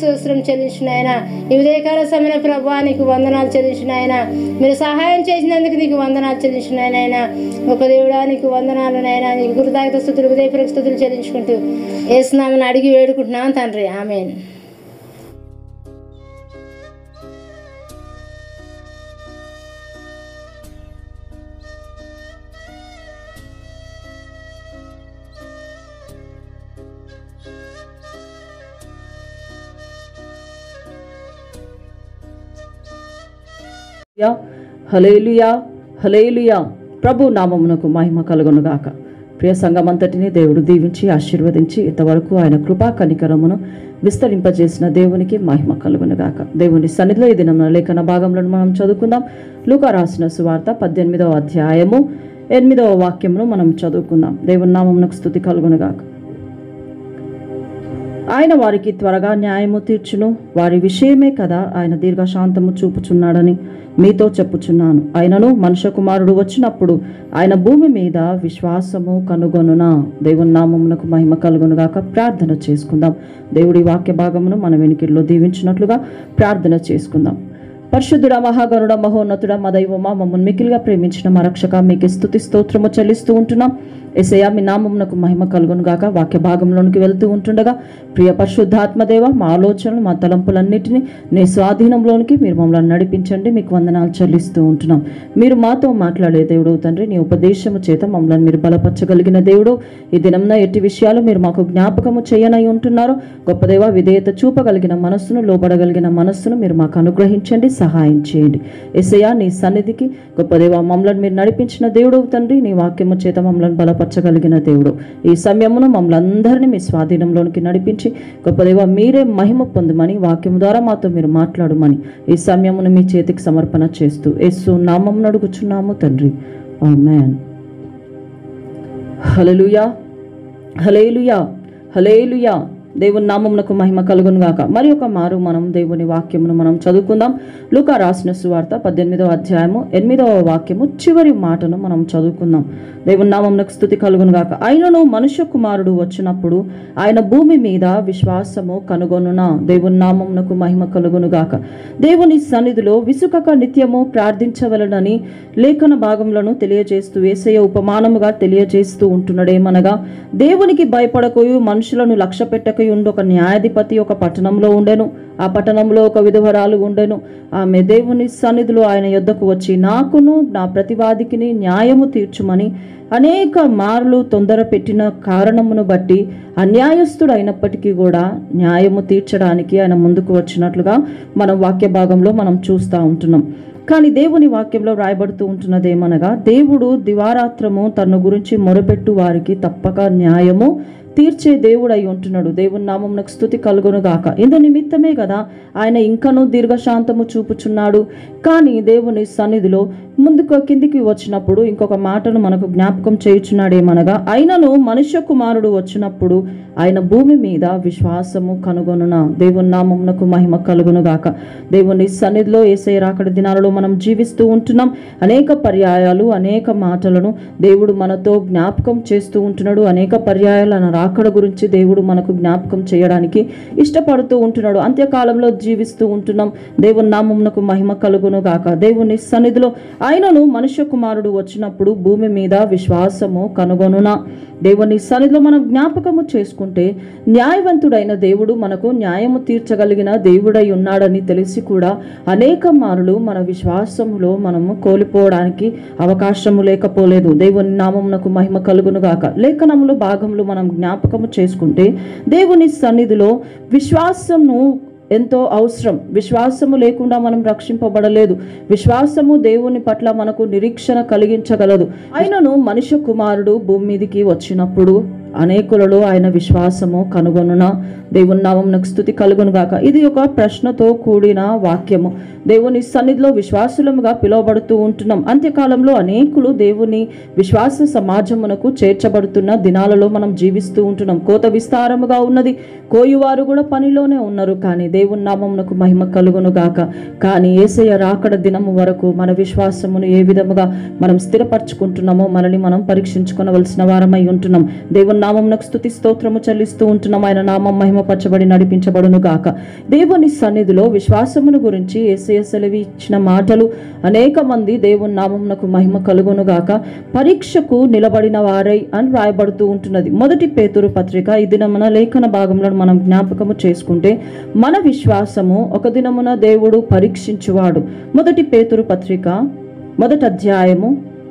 Speaker 6: సూత్రం చెల్లించిన ఆయన ఈ ఉదయకాల సమయంలో ప్రభా నీకు వందనాలు చెల్లించిన ఆయన మీరు సహాయం చేసినందుకు నీకు వందనాలు చెల్లించిన ఆయన ఒక దేవుడా నీకు వందనాలు నాయన నీకు గురుదాగత స్థుతులు ఉదయపూర్వక స్థుతులు చెల్లించుకుంటూ ఏసునామని అడిగి వేడుకుంటున్నాను తండ్రి ఆమెన్
Speaker 1: యా హలేలుయా హలేలుయా ప్రభు నామమునకు మహిమ కలుగునుగాక ప్రియ సంఘమంతటిని దేవుడు దీవించి ఆశీర్వదించి ఇంతవరకు ఆయన కృపా కనికరమును విస్తరింపజేసిన దేవునికి మహిమ కలుగునుగాక దేవుని సన్నిధిలో ఈ దినం లేఖన భాగంలో మనం చదువుకుందాం లూకా రాసిన సువార్త పద్దెనిమిదవ అధ్యాయము ఎనిమిదవ వాక్యమును మనం చదువుకుందాం దేవుని నామమునకు స్థుతి కలుగునుగాక ఆయన వారికి త్వరగా న్యాయము తీర్చును వారి విషయమే కదా ఆయన దీర్ఘశాంతము చూపుచున్నాడని మీతో చెప్పుచున్నాను ఆయనను మనుష్య కుమారుడు వచ్చినప్పుడు ఆయన భూమి మీద విశ్వాసము కనుగొనునా దేవుని నామమునకు మహిమ కలుగునుగాక ప్రార్థన చేసుకుందాం దేవుడి వాక్య భాగమును మన వెనుకిల్లో దీవించినట్లుగా ప్రార్థన చేసుకుందాం పరిశుద్ధుడ మహాగరుడ మహోన్నతుడ మా దైవమా మమ్మల్ని మికిలిగా ప్రేమించిన మా రక్షక మీకు స్థుతి స్తోత్రము చెల్లిస్తూ ఉంటున్నాం ఎసయా మీ నామమునకు మహిమ కలుగును గాక వాక్య భాగంలోనికి వెళ్తూ ఉంటుండగా ప్రియ పరిశుద్ధాత్మదేవ మా ఆలోచనలు మా తలంపులన్నిటినీ నీ స్వాధీనంలోనికి మీరు మమ్మల్ని నడిపించండి మీకు వందనాలు చెల్లిస్తూ ఉంటున్నాం మీరు మాతో మాట్లాడే దేవుడు తండ్రి నీ ఉపదేశము చేత మమ్మల్ని మీరు బలపరచగలిగిన దేవుడు ఈ దినంన ఎట్టి విషయాలు మీరు మాకు జ్ఞాపకము చేయనై ఉంటున్నారు గొప్ప దేవ విధేయత చూపగలిగిన మనస్సును లోబడగలిగిన మనస్సును మీరు మాకు అనుగ్రహించండి సహాయం చేయండి ఎసయా నీ సన్నిధికి గొప్ప దేవ మమ్మల్ని మీరు నడిపించిన దేవుడు తండ్రి నీ వాక్యము చేత మమ్మల్ని బలపరచగలిగిన దేవుడు ఈ సమయమును మమ్మల్ని అందరినీ మీ స్వాధీనంలోనికి నడిపించి గొప్ప దేవ మీరే మహిమ పొందమని వాక్యం ద్వారా మాతో మీరు మాట్లాడమని ఈ సమయమును మీ చేతికి సమర్పణ చేస్తూ యేసు నామం నడుగుచున్నాము తండ్రి ఆమెన్ హలలుయా హలేలుయా హలేలుయా దేవుని నామమునకు మహిమ కలుగును గాక మరి ఒక మారు మనం దేవుని వాక్యమును మనం చదువుకుందాం లూకా రాసిన సువార్త పద్దెనిమిదవ అధ్యాయము ఎనిమిదవ వాక్యము చివరి మాటను మనం చదువుకుందాం దేవుని నామమునకు స్థుతి కలుగును గాక ఆయనను మనుష్య కుమారుడు వచ్చినప్పుడు ఆయన భూమి మీద విశ్వాసము కనుగొనున దేవుని నామమునకు మహిమ కలుగును గాక దేవుని సన్నిధిలో విసుకక నిత్యము ప్రార్థించవలనని లేఖన భాగములను తెలియజేస్తూ ఏసయ్య ఉపమానముగా తెలియజేస్తూ ఉంటున్నాడేమనగా దేవునికి భయపడకయు మనుషులను లక్ష్య పెట్టకయు ఉండు ఒక న్యాయాధిపతి ఒక పట్టణంలో ఉండెను ఆ పట్టణంలో ఒక విధవరాలు ఉండెను ఆమె దేవుని సన్నిధిలో ఆయన యొద్దకు వచ్చి నాకును నా ప్రతివాదికిని న్యాయము తీర్చుమని అనేక మార్లు తొందర పెట్టిన కారణమును బట్టి అన్యాయస్తుడు అయినప్పటికీ కూడా న్యాయము తీర్చడానికి ఆయన ముందుకు వచ్చినట్లుగా మనం వాక్య భాగంలో మనం చూస్తూ ఉంటున్నాం కానీ దేవుని వాక్యంలో రాయబడుతూ ఉంటున్నదేమనగా దేవుడు దివారాత్రము తన గురించి మొరపెట్టు వారికి తప్పక న్యాయము తీర్చే దేవుడై ఉంటున్నాడు దేవుని నామమునకు స్థుతి కలుగును గాక ఇందు నిమిత్తమే కదా ఆయన ఇంకనూ దీర్ఘశాంతము చూపుచున్నాడు కానీ దేవుని సన్నిధిలో ముందుకు కిందికి వచ్చినప్పుడు ఇంకొక మాటను మనకు జ్ఞాపకం చేయుచున్నాడేమనగా అయినను మనుష్య కుమారుడు వచ్చినప్పుడు ఆయన భూమి మీద విశ్వాసము కనుగొనున దేవుని నామమునకు మహిమ కలుగును గాక దేవుని సన్నిధిలో ఏసే రాకడ దినాలలో మనం జీవిస్తూ ఉంటున్నాం అనేక పర్యాయాలు అనేక మాటలను దేవుడు మనతో జ్ఞాపకం చేస్తూ ఉంటున్నాడు అనేక పర్యాయాల రాకడ గురించి దేవుడు మనకు జ్ఞాపకం చేయడానికి ఇష్టపడుతూ ఉంటున్నాడు అంత్యకాలంలో జీవిస్తూ ఉంటున్నాం దేవుని నామమునకు మహిమ కలుగును గాక దేవుని సన్నిధిలో ఆయనను మనుష్య కుమారుడు వచ్చినప్పుడు భూమి మీద విశ్వాసము కనుగొనున దేవుని సన్నిధిలో మనం జ్ఞాపకము చేసుకుంటే న్యాయవంతుడైన దేవుడు మనకు న్యాయము తీర్చగలిగిన దేవుడై ఉన్నాడని తెలిసి కూడా అనేక మారులు మన విశ్వాసములో మనము కోల్పోవడానికి అవకాశము లేకపోలేదు దేవుని నామమునకు మహిమ కలుగును గాక లేఖనములు భాగములు మనం జ్ఞాపకము చేసుకుంటే దేవుని సన్నిధిలో విశ్వాసము ఎంతో అవసరం విశ్వాసము లేకుండా మనం రక్షింపబడలేదు విశ్వాసము దేవుని పట్ల మనకు నిరీక్షణ కలిగించగలదు ఆయనను మనుష్య కుమారుడు భూమి మీదికి వచ్చినప్పుడు అనేకులలో ఆయన విశ్వాసము కనుగొనున దేవుని నామమునకు స్థుతి కలుగును గాక ఇది ఒక ప్రశ్నతో కూడిన వాక్యము దేవుని సన్నిధిలో విశ్వాసులముగా పిలువబడుతూ ఉంటున్నాం అంత్యకాలంలో అనేకులు దేవుని విశ్వాస సమాజమునకు చేర్చబడుతున్న దినాలలో మనం జీవిస్తూ ఉంటున్నాం కోత విస్తారముగా ఉన్నది కోయువారు కూడా పనిలోనే ఉన్నారు కానీ దేవుని నామమునకు మహిమ కలుగును గాక కానీ ఏసయ్య రాకడ దినము వరకు మన విశ్వాసమును ఏ విధముగా మనం స్థిరపరచుకుంటున్నామో మనల్ని మనం పరీక్షించుకోవలసిన వారమై ఉంటున్నాం దేవుని నామంనకు స్తుతి స్తోత్రము చెల్లిస్తూ ఉంటున్నాం ఆయన నామం మహిమపరచబడి నడిపించబడును గాక దేవుని సన్నిధిలో విశ్వాసమును గురించి ఏసయ సెలవి ఇచ్చిన మాటలు అనేక మంది దేవుని నామంనకు మహిమ కలుగును గాక పరీక్షకు నిలబడిన వారై అని రాయబడుతూ ఉంటున్నది మొదటి పేతురు పత్రిక ఈ దినమున లేఖన భాగంలో మనం జ్ఞాపకము చేసుకుంటే మన విశ్వాసము ఒక దినమున దేవుడు పరీక్షించువాడు మొదటి పేతురు పత్రిక మొదటి అధ్యాయము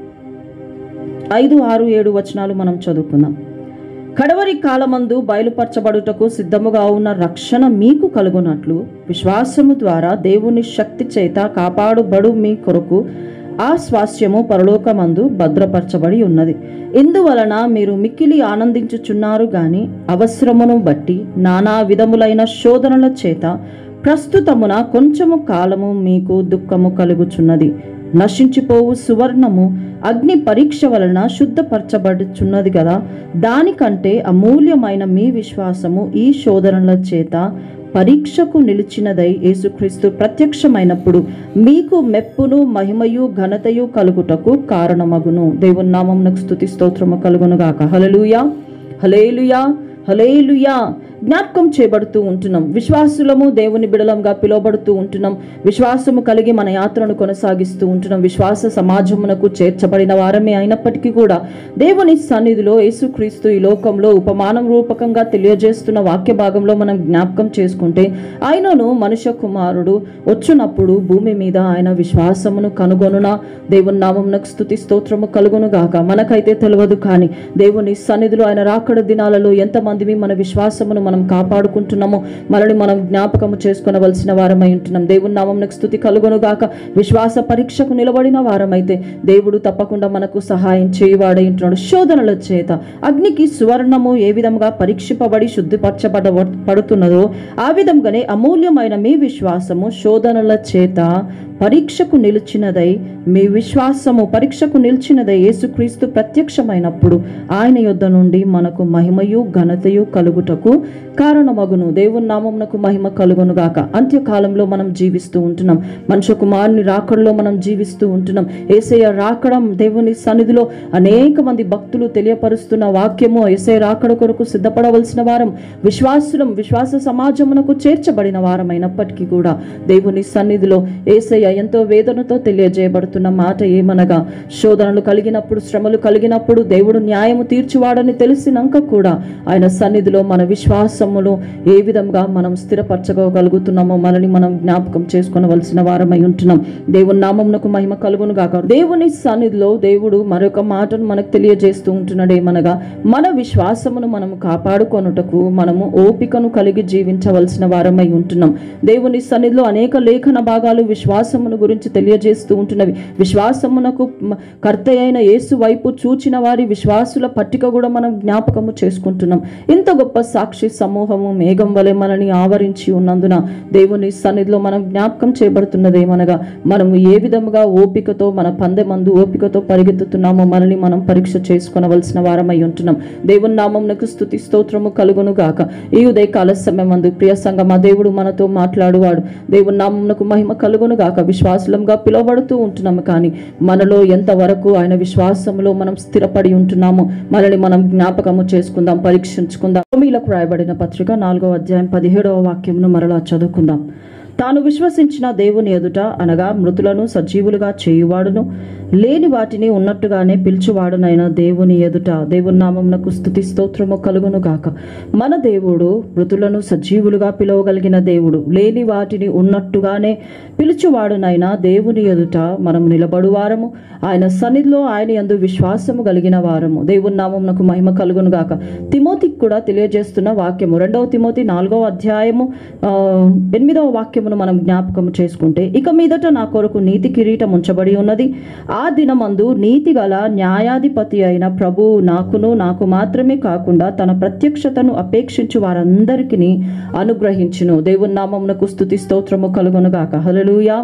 Speaker 1: ఐదు ఆరు ఏడు వచనాలు మనం చదువుకుందాం కడవరి కాలమందు బయలుపరచబడుటకు సిద్ధముగా ఉన్న రక్షణ మీకు కలుగునట్లు విశ్వాసము ద్వారా దేవుని శక్తి చేత కాపాడుబడు మీ కొరకు ఆ స్వాస్థ్యము పరలోకమందు భద్రపరచబడి ఉన్నది ఇందువలన మీరు మిక్కిలి ఆనందించుచున్నారు గాని అవసరమును బట్టి నానా విధములైన శోధనల చేత ప్రస్తుతమున కొంచెము కాలము మీకు దుఃఖము కలుగుచున్నది నశించిపోవు సువర్ణము అగ్ని పరీక్ష వలన శుద్ధపరచబడుచున్నది కదా దానికంటే అమూల్యమైన మీ విశ్వాసము ఈ శోధనల చేత పరీక్షకు నిలిచినదై యేసుక్రీస్తు ప్రత్యక్షమైనప్పుడు మీకు మెప్పును మహిమయు ఘనతయు కలుగుటకు కారణమగును దేవుని నామమునకు స్తుతి స్తోత్రము కలుగును గాక హలలుయా హలేలుయా హలేలుయా జ్ఞాపకం చేయబడుతూ ఉంటున్నాం విశ్వాసులము దేవుని బిడలంగా పిలువబడుతూ ఉంటున్నాం విశ్వాసము కలిగి మన యాత్రను కొనసాగిస్తూ ఉంటున్నాం విశ్వాస సమాజమునకు చేర్చబడిన వారమే అయినప్పటికీ కూడా దేవుని సన్నిధిలో యేసుక్రీస్తు ఈ లోకంలో ఉపమానం రూపకంగా తెలియజేస్తున్న వాక్య భాగంలో మనం జ్ఞాపకం చేసుకుంటే ఆయనను మనుష్య కుమారుడు వచ్చినప్పుడు భూమి మీద ఆయన విశ్వాసమును కనుగొనున దేవుని నామమునకు స్తుతి స్తోత్రము కలుగును గాక మనకైతే తెలియదు కానీ దేవుని సన్నిధిలో ఆయన రాకడ దినాలలో ఎంతమంది మన విశ్వాసమును మనం కాపాడుకుంటున్నామో మనల్ని మనం జ్ఞాపకము చేసుకొనవలసిన వారమై ఉంటున్నాం దేవుని నామమునకు స్థుతి కలుగును గాక విశ్వాస పరీక్షకు నిలబడిన వారమైతే దేవుడు తప్పకుండా మనకు సహాయం చేయవాడై ఉంటున్నాడు శోధనల చేత అగ్నికి సువర్ణము ఏ విధంగా పరీక్షింపబడి శుద్ధిపరచబడ పడుతున్నదో ఆ విధంగానే అమూల్యమైన మీ విశ్వాసము శోధనల చేత పరీక్షకు నిలిచినదై మీ విశ్వాసము పరీక్షకు నిలిచినదై యేసుక్రీస్తు ప్రత్యక్షమైనప్పుడు ఆయన యొద్ద నుండి మనకు మహిమయు ఘనతయు కలుగుటకు కారణమగును దేవుని నామమునకు మహిమ కలుగును గాక అంత్యకాలంలో మనం జీవిస్తూ ఉంటున్నాం మనుష్య కుమారుని రాకడలో మనం జీవిస్తూ ఉంటున్నాం ఏసయ్య రాకడం దేవుని సన్నిధిలో అనేక మంది భక్తులు తెలియపరుస్తున్న వాక్యము ఏసయ్య రాకడ కొరకు సిద్ధపడవలసిన వారం విశ్వాసులం విశ్వాస సమాజమునకు చేర్చబడిన వారం అయినప్పటికీ కూడా దేవుని సన్నిధిలో ఏసయ్య ఎంతో వేదనతో తెలియజేయబడుతున్న మాట ఏమనగా శోధనలు కలిగినప్పుడు శ్రమలు కలిగినప్పుడు దేవుడు న్యాయము తీర్చువాడని తెలిసినాక కూడా ఆయన సన్నిధిలో మన విశ్వాసములో ఏ విధంగా మనం స్థిరపరచగలుగుతున్నామో మనల్ని మనం జ్ఞాపకం చేసుకొనవలసిన వారమై ఉంటున్నాం దేవుని నామమునకు మహిమ కలుగును గాక దేవుని సన్నిధిలో దేవుడు మరొక మాటను మనకు తెలియజేస్తూ ఉంటున్నాడు ఏమనగా మన విశ్వాసమును మనం కాపాడుకొనుటకు మనము ఓపికను కలిగి జీవించవలసిన వారమై ఉంటున్నాం దేవుని సన్నిధిలో అనేక లేఖన భాగాలు విశ్వాసమును గురించి తెలియజేస్తూ ఉంటున్నవి విశ్వాసమునకు మ- కర్త అయిన యేసు వైపు చూచిన వారి విశ్వాసుల పట్టిక కూడా మనం జ్ఞాపకము చేసుకుంటున్నాం ఇంత గొప్ప సాక్షి సమూహము మేఘం వలె మనని ఆవరించి ఉన్నందున దేవుని సన్నిధిలో మనం జ్ఞాపకం చేయబడుతున్నది ఏమనగా మనము ఏ విధముగా ఓపికతో మన పందెమందు ఓపికతో పరిగెత్తుతున్నామో మనల్ని మనం పరీక్ష చేసుకొనవలసిన వారమై ఉంటున్నాం దేవుని నామమునకు స్తుతి స్తోత్రము కలుగును గాక ఈ ఉదయకాల సమయమందు ప్రియ సంగమా దేవుడు మనతో మాట్లాడువాడు దేవుని నామమునకు మహిమ కలుగును గాక విశ్వాసులంగా పిలువబడుతూ ఉంటున్నాము కానీ మనలో ఎంతవరకు ఆయన విశ్వాసంలో మనం స్థిరపడి ఉంటున్నామో మనల్ని మనం జ్ఞాపకము చేసుకుందాం పరీక్షించుకుందాం రోమీలకు రాయబడిన పత్రిక నాలుగవ అధ్యాయం పదిహేడవ వాక్యమును మరలా చదువుకుందాం తాను విశ్వసించిన దేవుని ఎదుట అనగా మృతులను సజీవులుగా చేయువాడును లేని వాటిని ఉన్నట్టుగానే పిలుచువాడునైన దేవుని ఎదుట దేవుని నామమునకు స్థుతి స్తోత్రము కలుగును గాక మన దేవుడు మృతులను సజీవులుగా పిలవగలిగిన దేవుడు లేని వాటిని ఉన్నట్టుగానే పిలుచువాడునైన దేవుని ఎదుట మనం నిలబడువారము ఆయన సన్నిధిలో ఆయన యందు విశ్వాసము కలిగిన వారము దేవుని నామమునకు మహిమ కలుగును గాక తిమోతికి కూడా తెలియజేస్తున్న వాక్యము రెండవ తిమోతి నాలుగవ అధ్యాయము ఆ, ఎనిమిదవ వాక్యమును మనం జ్ఞాపకం చేసుకుంటే ఇక మీదట నా కొరకు నీతి కిరీటం ఉంచబడి ఉన్నది ఆ దినమందు నీతి గల న్యాయాధిపతి అయిన ప్రభువు నాకును నాకు మాత్రమే కాకుండా తన ప్రత్యక్షతను అపేక్షించు వారందరికీ అనుగ్రహించును దేవుని నామమునకు స్తుతి స్తోత్రము కలుగును గాక హల్లెలూయా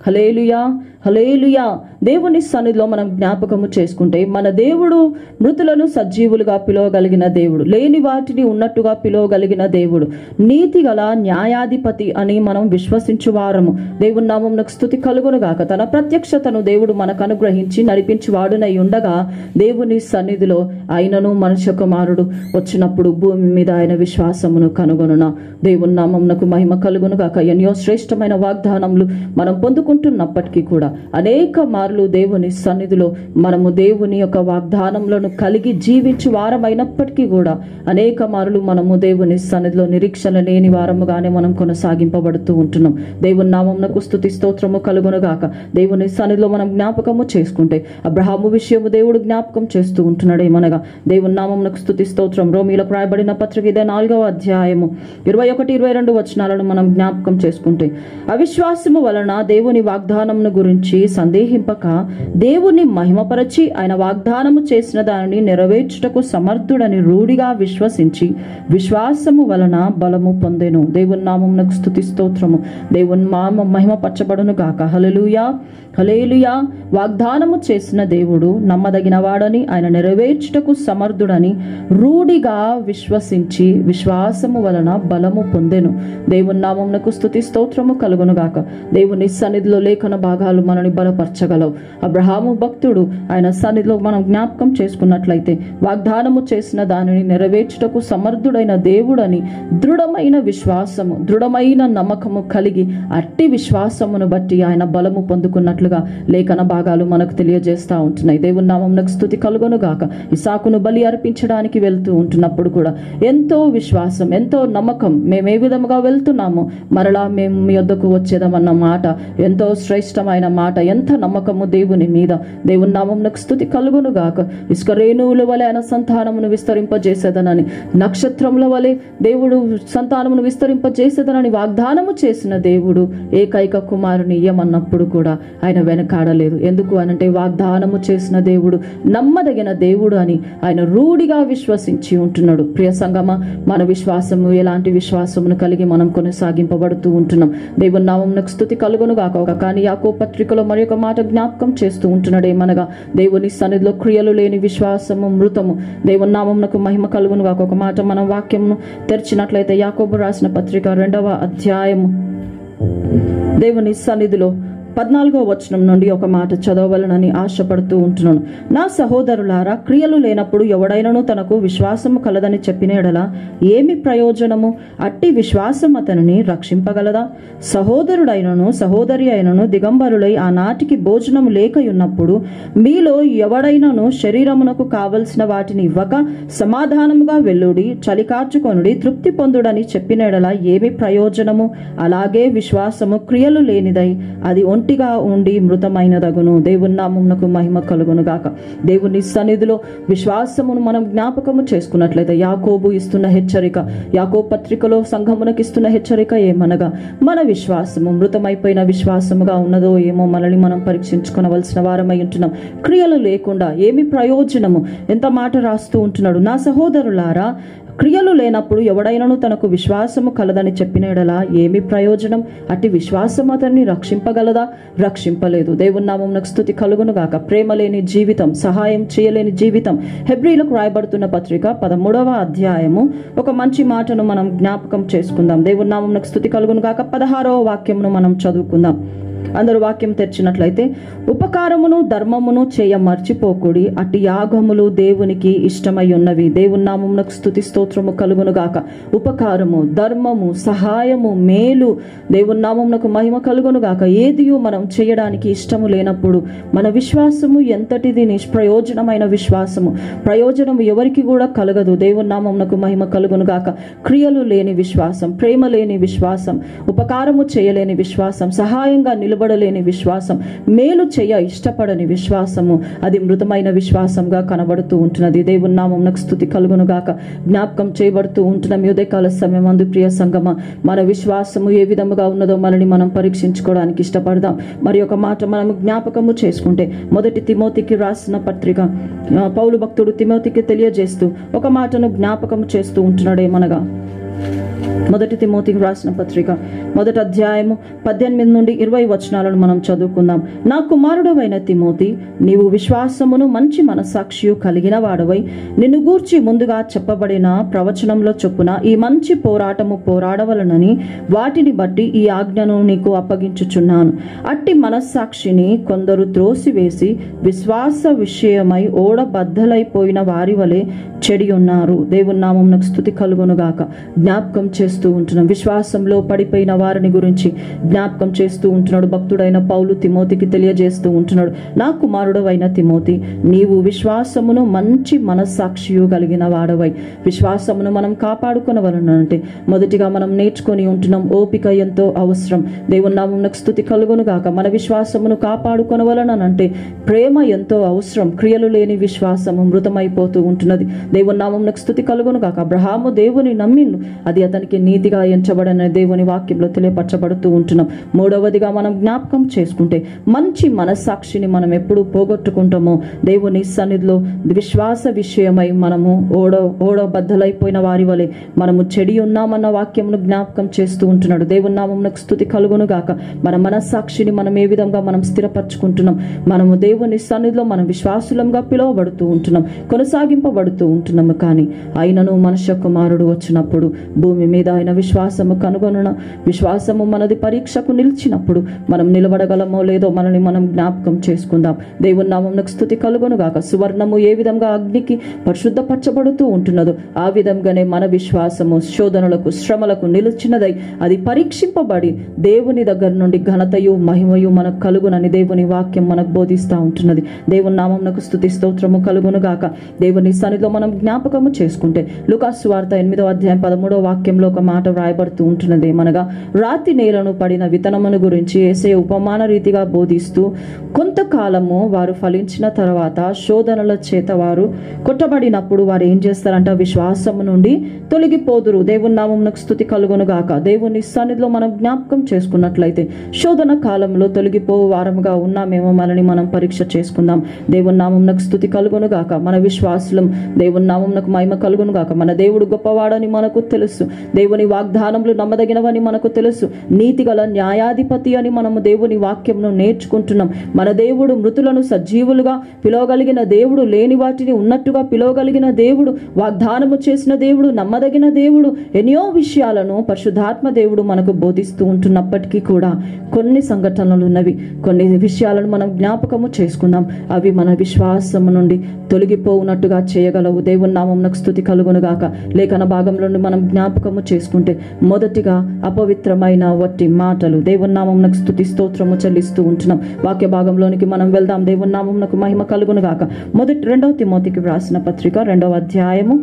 Speaker 1: హలేలుయా హలేలుయా దేవుని సన్నిధిలో మనం జ్ఞాపకము చేసుకుంటే మన దేవుడు మృతులను సజీవులుగా పిలవగలిగిన దేవుడు లేని వాటిని ఉన్నట్టుగా పిలవగలిగిన దేవుడు నీతి గల న్యాయాధిపతి అని మనం విశ్వసించు వారము దేవుని నామమునకు స్థుతి కలుగునుగాక తన ప్రత్యక్షతను దేవుడు మనకు అనుగ్రహించి నడిపించువాడునై ఉండగా దేవుని సన్నిధిలో ఆయనను మనుష్య కుమారుడు వచ్చినప్పుడు భూమి మీద ఆయన విశ్వాసమును కనుగొనున దేవుని నామమునకు మహిమ కలుగునుగాక ఎన్నో శ్రేష్టమైన వాగ్దానములు మనం పొందుకుంటున్నప్పటికీ కూడా అనేక మార్లు దేవుని సన్నిధిలో మనము దేవుని యొక్క వాగ్దానములను కలిగి జీవించు వారమైనప్పటికీ కూడా అనేక మార్లు మనము దేవుని సన్నిధిలో నిరీక్షణ లేని వారముగానే మనం కొనసాగింపబడుతూ ఉంటున్నాం దేవుని నామమునకు స్థుతి స్తోత్రము కలుగునుగాక దేవుని సన్నిధిలో మనం జ్ఞాపకము చేసుకుంటే అబ్రహాము విషయము దేవుడు జ్ఞాపకం చేస్తూ ఉంటున్నాడు ఏమనగా దేవుని నామమునకు స్థుతి స్తోత్రం రోమిలకు రాయబడిన పత్రిక ఇదే నాలుగవ అధ్యాయము ఇరవై ఒకటి ఇరవై రెండు వచనాలను మనం జ్ఞాపకం చేసుకుంటే అవిశ్వాసము వలన దేవుని వాగ్దానమును గురించి సందేహింపక దేవుని మహిమపరచి ఆయన వాగ్దానము చేసిన దానిని నెరవేర్చుటకు సమర్థుడని రూఢిగా విశ్వసించి విశ్వాసము వలన బలము పొందెను దేవుని నామమునకు స్థుతి స్తోత్రము దేవుని మామ మహిమపరచబడును గాక హలలుయా హలేలుయా వాగ్దానము చేసిన దేవుడు నమ్మదగిన వాడని ఆయన నెరవేర్చుటకు సమర్థుడని రూఢిగా విశ్వసించి విశ్వాసము వలన బలము పొందెను దేవుని నామమునకు స్థుతి స్తోత్రము కలుగునుగాక దేవుని సన్నిధిలో లేఖన భాగాలు మనని బలపరచగలవు అబ్రహాము భక్తుడు ఆయన సన్నిధిలో మనం జ్ఞాపకం చేసుకున్నట్లయితే వాగ్దానము చేసిన దానిని నెరవేర్చుటకు సమర్థుడైన దేవుడని దృఢమైన విశ్వాసము దృఢమైన నమ్మకము కలిగి అట్టి విశ్వాసమును బట్టి ఆయన బలము పొందుకున్నట్లుగా లేఖన భాగాలు మనకు తెలియజేస్తా ఉంటున్నాయి దేవుని నామమునకు స్థుతి కలుగును గాక ఇసాకును బలి అర్పించడానికి వెళ్తూ ఉంటున్నప్పుడు కూడా ఎంతో విశ్వాసం ఎంతో నమ్మకం మేము ఏ విధముగా వెళ్తున్నామో మరలా మేము మీ వద్దకు వచ్చేదమన్న మాట ఎంతో శ్రేష్టమైన మాట ఎంత నమ్మకము దేవుని మీద దేవుని నామమునకు స్థుతి కలుగును గాక ఇసుక రేణువుల వలె ఆయన సంతానమును విస్తరింపజేసేదనని నక్షత్రముల వలె దేవుడు సంతానమును విస్తరింపజేసేదనని వాగ్దానము చేసిన దేవుడు ఏకైక కుమారుని ఇయ్యమన్నప్పుడు కూడా ఆయన వెనకాడలేదు ఎందుకు అనంటే వాగ్దానము చేసిన దేవుడు నమ్మదగిన దేవుడు అని ఆయన రూఢిగా విశ్వసించి ఉంటున్నాడు ప్రియ సంగమ మన విశ్వాసము ఎలాంటి విశ్వాసమును కలిగి మనం కొనసాగింపబడుతూ ఉంటున్నాం దేవుని నామమునకు స్థుతి కలుగును గాక కానీ యాకో పత్రికలో మరి ఒక మాట జ్ఞాపకం చేస్తూ ఉంటున్నాడు ఏమనగా దేవుని సన్నిధిలో క్రియలు లేని విశ్వాసము మృతము దేవుని నామమునకు మహిమ కలుగును గాక ఒక మాట మనం వాక్యమును తెరిచినట్లయితే యాకోబు రాసిన పత్రిక రెండవ అధ్యాయము దేవుని సన్నిధిలో పద్నాలుగో వచనం నుండి ఒక మాట చదవవలనని ఆశపడుతూ ఉంటున్నాను నా సహోదరులారా క్రియలు లేనప్పుడు ఎవడైనను తనకు విశ్వాసము కలదని చెప్పిన ఎడల ఏమి ప్రయోజనము అట్టి విశ్వాసం అతనిని రక్షింపగలదా సహోదరుడైనను సహోదరి అయినను దిగంబరులై ఆనాటికి భోజనము లేకయున్నప్పుడు మీలో ఎవడైనను శరీరమునకు కావలసిన వాటిని ఇవ్వక సమాధానముగా వెల్లుడి చలికార్చుకొనుడి తృప్తి పొందుడని చెప్పిన ఎడల ఏమి ప్రయోజనము అలాగే విశ్వాసము క్రియలు లేనిదై అది ఒంటిగా ఉండి మృతమైనదగును దేవుని నామమునకు మహిమ కలుగును గాక దేవుని సన్నిధిలో విశ్వాసమును మనం జ్ఞాపకము చేసుకున్నట్లయితే యాకోబు ఇస్తున్న హెచ్చరిక యాకో పత్రికలో సంఘమునకు ఇస్తున్న హెచ్చరిక ఏమనగా మన విశ్వాసము మృతమైపోయిన విశ్వాసముగా ఉన్నదో ఏమో మనల్ని మనం పరీక్షించుకొనవలసిన వారమై ఉంటున్నాం క్రియలు లేకుండా ఏమి ప్రయోజనము ఎంత మాట రాస్తూ ఉంటున్నాడు నా సహోదరులారా క్రియలు లేనప్పుడు ఎవడైనను తనకు విశ్వాసము కలదని చెప్పిన ఎడలా ఏమి ప్రయోజనం అట్టి విశ్వాసం అతన్ని రక్షింపగలదా రక్షింపలేదు దేవుని నామమునకు స్థుతి కలుగును గాక ప్రేమ లేని జీవితం సహాయం చేయలేని జీవితం హెబ్రిలకు రాయబడుతున్న పత్రిక పదమూడవ అధ్యాయము ఒక మంచి మాటను మనం జ్ఞాపకం చేసుకుందాం దేవుని నామమునకు స్థుతి కలుగును గాక పదహారవ వాక్యమును మనం చదువుకుందాం అందరూ వాక్యం తెరిచినట్లయితే ఉపకారమును ధర్మమును చేయ మర్చిపోకుడి అట్టి యాగములు దేవునికి ఇష్టమై ఉన్నవి దేవుని నామమునకు స్థుతి స్తోత్రము కలుగును గాక ఉపకారము ధర్మము సహాయము మేలు దేవుని నామమునకు మహిమ కలుగును గాక ఏదియో మనం చేయడానికి ఇష్టము లేనప్పుడు మన విశ్వాసము ఎంతటిది నిష్ప్రయోజనమైన విశ్వాసము ప్రయోజనము ఎవరికి కూడా కలగదు దేవుని నామమునకు మహిమ కలుగును గాక క్రియలు లేని విశ్వాసం ప్రేమ లేని విశ్వాసం ఉపకారము చేయలేని విశ్వాసం సహాయంగా నిలబడలేని విశ్వాసం మేలు చేయ ఇష్టపడని విశ్వాసము అది మృతమైన విశ్వాసంగా కనబడుతూ ఉంటున్నది దేవుని నామమునకు స్థుతి కలుగును గాక జ్ఞాపకం చేయబడుతూ ఉంటున్న మీ ఉదయకాల సమయం అందు ప్రియ సంగమ మన విశ్వాసము ఏ విధముగా ఉన్నదో మనని మనం పరీక్షించుకోవడానికి ఇష్టపడదాం మరి ఒక మాట మనం జ్ఞాపకము చేసుకుంటే మొదటి తిమోతికి రాసిన పత్రిక ఆ, పౌలు భక్తుడు తిమోతికి తెలియజేస్తూ ఒక మాటను జ్ఞాపకం చేస్తూ ఉంటున్నాడు ఏమనగా మొదటి తిమోతికి రాసిన పత్రిక మొదటి అధ్యాయము పద్దెనిమిది నుండి ఇరవై వచనాలను మనం చదువుకుందాం నా కుమారుడవైన తిమోతి నీవు విశ్వాసమును మంచి మనసాక్షియు కలిగిన వాడవై నిన్ను గూర్చి ముందుగా చెప్పబడిన ప్రవచనంలో చొప్పున ఈ మంచి పోరాటము పోరాడవలనని వాటిని బట్టి ఈ ఆజ్ఞను నీకు అప్పగించుచున్నాను అట్టి మనస్సాక్షిని కొందరు త్రోసివేసి విశ్వాస విషయమై ఓడబద్దలైపోయిన వారి వలె చెడి ఉన్నారు దేవుని నామమునకు స్థుతి కలుగునుగాక జ్ఞాపకం చేస్తూ ఉంటున్నాం విశ్వాసంలో పడిపోయిన వారిని గురించి జ్ఞాపకం చేస్తూ ఉంటున్నాడు భక్తుడైన పౌలు తిమోతికి తెలియజేస్తూ ఉంటున్నాడు నా కుమారుడు అయిన తిమోతి నీవు విశ్వాసమును మంచి మనస్సాక్షియు కలిగిన వాడవై విశ్వాసమును మనం కాపాడుకొనవలనంటే మొదటిగా మనం నేర్చుకొని ఉంటున్నాం ఓపిక ఎంతో అవసరం దేవుని నామమునకు స్థుతి కలుగును గాక మన విశ్వాసమును కాపాడుకొనవలనంటే ప్రేమ ఎంతో అవసరం క్రియలు లేని విశ్వాసము మృతమైపోతూ ఉంటున్నది దేవుని నామమునకు స్థుతి కలుగును గాక అబ్రహాము దేవుని నమ్మిండు అది అతనికి నీతిగా ఎంచబడని దేవుని వాక్యంలో తెలియపరచబడుతూ ఉంటున్నాం మూడవదిగా మనం జ్ఞాపకం చేసుకుంటే మంచి మనస్సాక్షిని మనం ఎప్పుడు పోగొట్టుకుంటామో దేవుని సన్నిధిలో విశ్వాస విషయమై మనము ఓడ ఓడ బద్దలైపోయిన వారి వలె మనము చెడి ఉన్నామన్న వాక్యమును జ్ఞాపకం చేస్తూ ఉంటున్నాడు దేవుని నామమునకు స్థుతి కలుగును గాక మన మనస్సాక్షిని మనం ఏ విధంగా మనం స్థిరపరచుకుంటున్నాం మనము దేవుని సన్నిధిలో మనం విశ్వాసులంగా పిలువబడుతూ ఉంటున్నాం కొనసాగింపబడుతూ ఉంటున్నాము కానీ అయినను మనుష్య కుమారుడు వచ్చినప్పుడు భూమి మీద ఆయన విశ్వాసము కనుగొన విశ్వాసము మనది పరీక్షకు నిలిచినప్పుడు మనం నిలబడగలమో లేదో మనల్ని మనం జ్ఞాపకం చేసుకుందాం దేవుని నామమునకు స్థుతి కలుగును గాక సువర్ణము ఏ విధంగా అగ్నికి పరిశుద్ధపరచబడుతూ ఉంటున్నదో ఆ విధంగానే మన విశ్వాసము శోధనలకు శ్రమలకు నిలిచినదై అది పరీక్షింపబడి దేవుని దగ్గర నుండి ఘనతయు మహిమయు మనకు కలుగునని దేవుని వాక్యం మనకు బోధిస్తూ ఉంటున్నది దేవుని నామమునకు స్థుతి స్తోత్రము కలుగును గాక దేవుని సన్నిధిలో మనం జ్ఞాపకము చేసుకుంటే లుకాసు వార్త ఎనిమిదో అధ్యాయం పదమూడో వాక్యంలో ఒక మాట వ్రాయబడుతూ ఉంటున్నది ఏమనగా రాతి నేలను పడిన విత్తనమును గురించి ఏసే ఉపమాన రీతిగా బోధిస్తూ కొంతకాలము వారు ఫలించిన తర్వాత శోధనల చేత వారు కొట్టబడినప్పుడు వారు ఏం చేస్తారంట విశ్వాసము నుండి తొలగిపోదురు దేవుని నామమునకు స్థుతి కలుగును గాక దేవుని సన్నిధిలో మనం జ్ఞాపకం చేసుకున్నట్లయితే శోధన కాలంలో తొలగిపో వారముగా ఉన్నామేమో మనని మనం పరీక్ష చేసుకుందాం దేవుని నామమునకు స్థుతి కలుగును గాక మన విశ్వాసులం దేవుని నామమునకు మహిమ కలుగును గాక మన దేవుడు గొప్పవాడని మనకు తెలుసు దేవుని వాగ్దానములు నమ్మదగినవని మనకు తెలుసు నీతిగల న్యాయాధిపతి అని మనము దేవుని వాక్యంను నేర్చుకుంటున్నాం మన దేవుడు మృతులను సజీవులుగా పిలవగలిగిన దేవుడు లేని వాటిని ఉన్నట్టుగా పిలవగలిగిన దేవుడు వాగ్దానము చేసిన దేవుడు నమ్మదగిన దేవుడు ఎన్నో విషయాలను పరిశుద్ధాత్మ దేవుడు మనకు బోధిస్తూ ఉంటున్నప్పటికీ కూడా కొన్ని సంఘటనలు ఉన్నవి కొన్ని విషయాలను మనం జ్ఞాపకము చేసుకుందాం అవి మన విశ్వాసము నుండి తొలగిపోవునట్టుగా చేయగలవు దేవుని నామమునకు స్థుతి కలుగునుగాక లేఖన భాగంలో నుండి మనం జ్ఞాపకము చేసుకుంటే మొదటిగా అపవిత్రమైన వట్టి మాటలు దేవుని నామమునకు స్థుతి స్తోత్రము చెల్లిస్తూ ఉంటున్నాం వాక్య భాగంలోనికి మనం వెళ్దాం దేవుని నామమునకు మహిమ కలుగునుగాక మొదటి రెండవ తిమోతికి వ్రాసిన పత్రిక రెండవ అధ్యాయము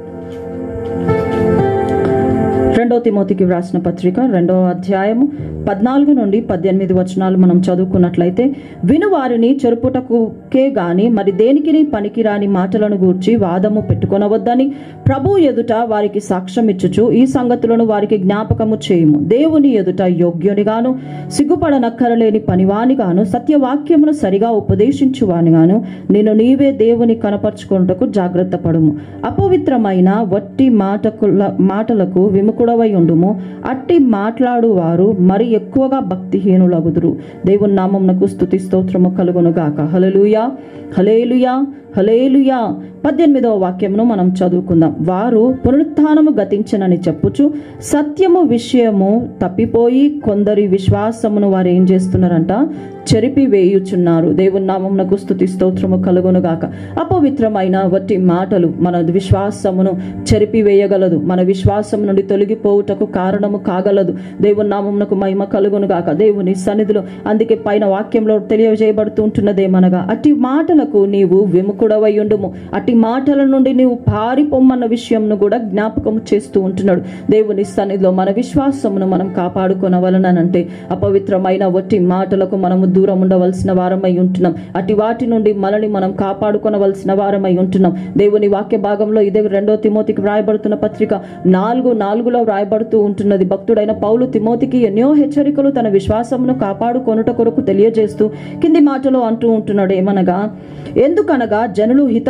Speaker 1: రెండవ తిమోతికి వ్రాసిన పత్రిక రెండవ అధ్యాయము పద్నాలుగు నుండి పద్దెనిమిది వచనాలు మనం చదువుకున్నట్లయితే విను వారిని చెరుపుటకుకే గాని మరి దేనికి పనికిరాని మాటలను గూర్చి వాదము పెట్టుకొనవద్దని ప్రభు ఎదుట వారికి సాక్ష్యం ఇచ్చుచు ఈ సంగతులను వారికి జ్ఞాపకము చేయుము దేవుని ఎదుట యోగ్యునిగాను సిగ్గుపడనక్కరలేని పనివానిగాను సత్యవాక్యమును సరిగా ఉపదేశించువానిగాను నేను నీవే దేవుని కనపరుచుకొనుటకు జాగ్రత్త పడుము అపవిత్రమైన వట్టి మాటకుల మాటలకు విముకుడవై ఉండుము అట్టి మాట్లాడువారు మరి ఎక్కువగా భక్తిహీనులగుదురు దేవుని నామమునకు స్థుతి స్తోత్రము కలుగును గాక హలలుయా హలేలుయా హలేలుయా పద్దెనిమిదవ వాక్యమును మనం చదువుకుందాం వారు పునరుత్థానము గతించనని చెప్పుచు సత్యము విషయము తప్పిపోయి కొందరి విశ్వాసమును వారు ఏం చేస్తున్నారంట చెరిపి వేయుచున్నారు దేవుని నామమునకు స్థుతి స్తోత్రము కలుగునుగాక అపవిత్రమైన వట్టి మాటలు మన విశ్వాసమును చెరిపి వేయగలదు మన విశ్వాసం నుండి తొలగిపోవుటకు కారణము కాగలదు దేవుని నామమునకు మహిమ కలుగునుగాక దేవుని సన్నిధిలో అందుకే పైన వాక్యంలో తెలియజేయబడుతూ ఉంటున్నదేమనగా అట్టి మాటలకు నీవు విముకుడవై ఉండుము అట్టి మాటల నుండి నీవు పారిపోమ్మన్న విషయంను కూడా జ్ఞాపకం చేస్తూ ఉంటున్నాడు దేవుని సన్నిధిలో మన విశ్వాసమును మనం కాపాడుకొనవలనంటే అపవిత్రమైన వట్టి మాటలకు మనము దూరం ఉండవలసిన వారమై ఉంటున్నాం అట్టి వాటి నుండి మనల్ని మనం కాపాడుకొనవలసిన వారమై ఉంటున్నాం దేవుని వాక్య భాగంలో ఇదే రెండో తిమోతికి వ్రాయబడుతున్న పత్రిక నాలుగు నాలుగులో వ్రాయబడుతూ ఉంటున్నది భక్తుడైన పౌలు తిమోతికి ఎన్నో హెచ్చరికలు తన విశ్వాసమును కాపాడుకొనుట కొరకు తెలియజేస్తూ కింది మాటలో అంటూ ఉంటున్నాడు ఏమనగా ఎందుకనగా జనులు హితబోధను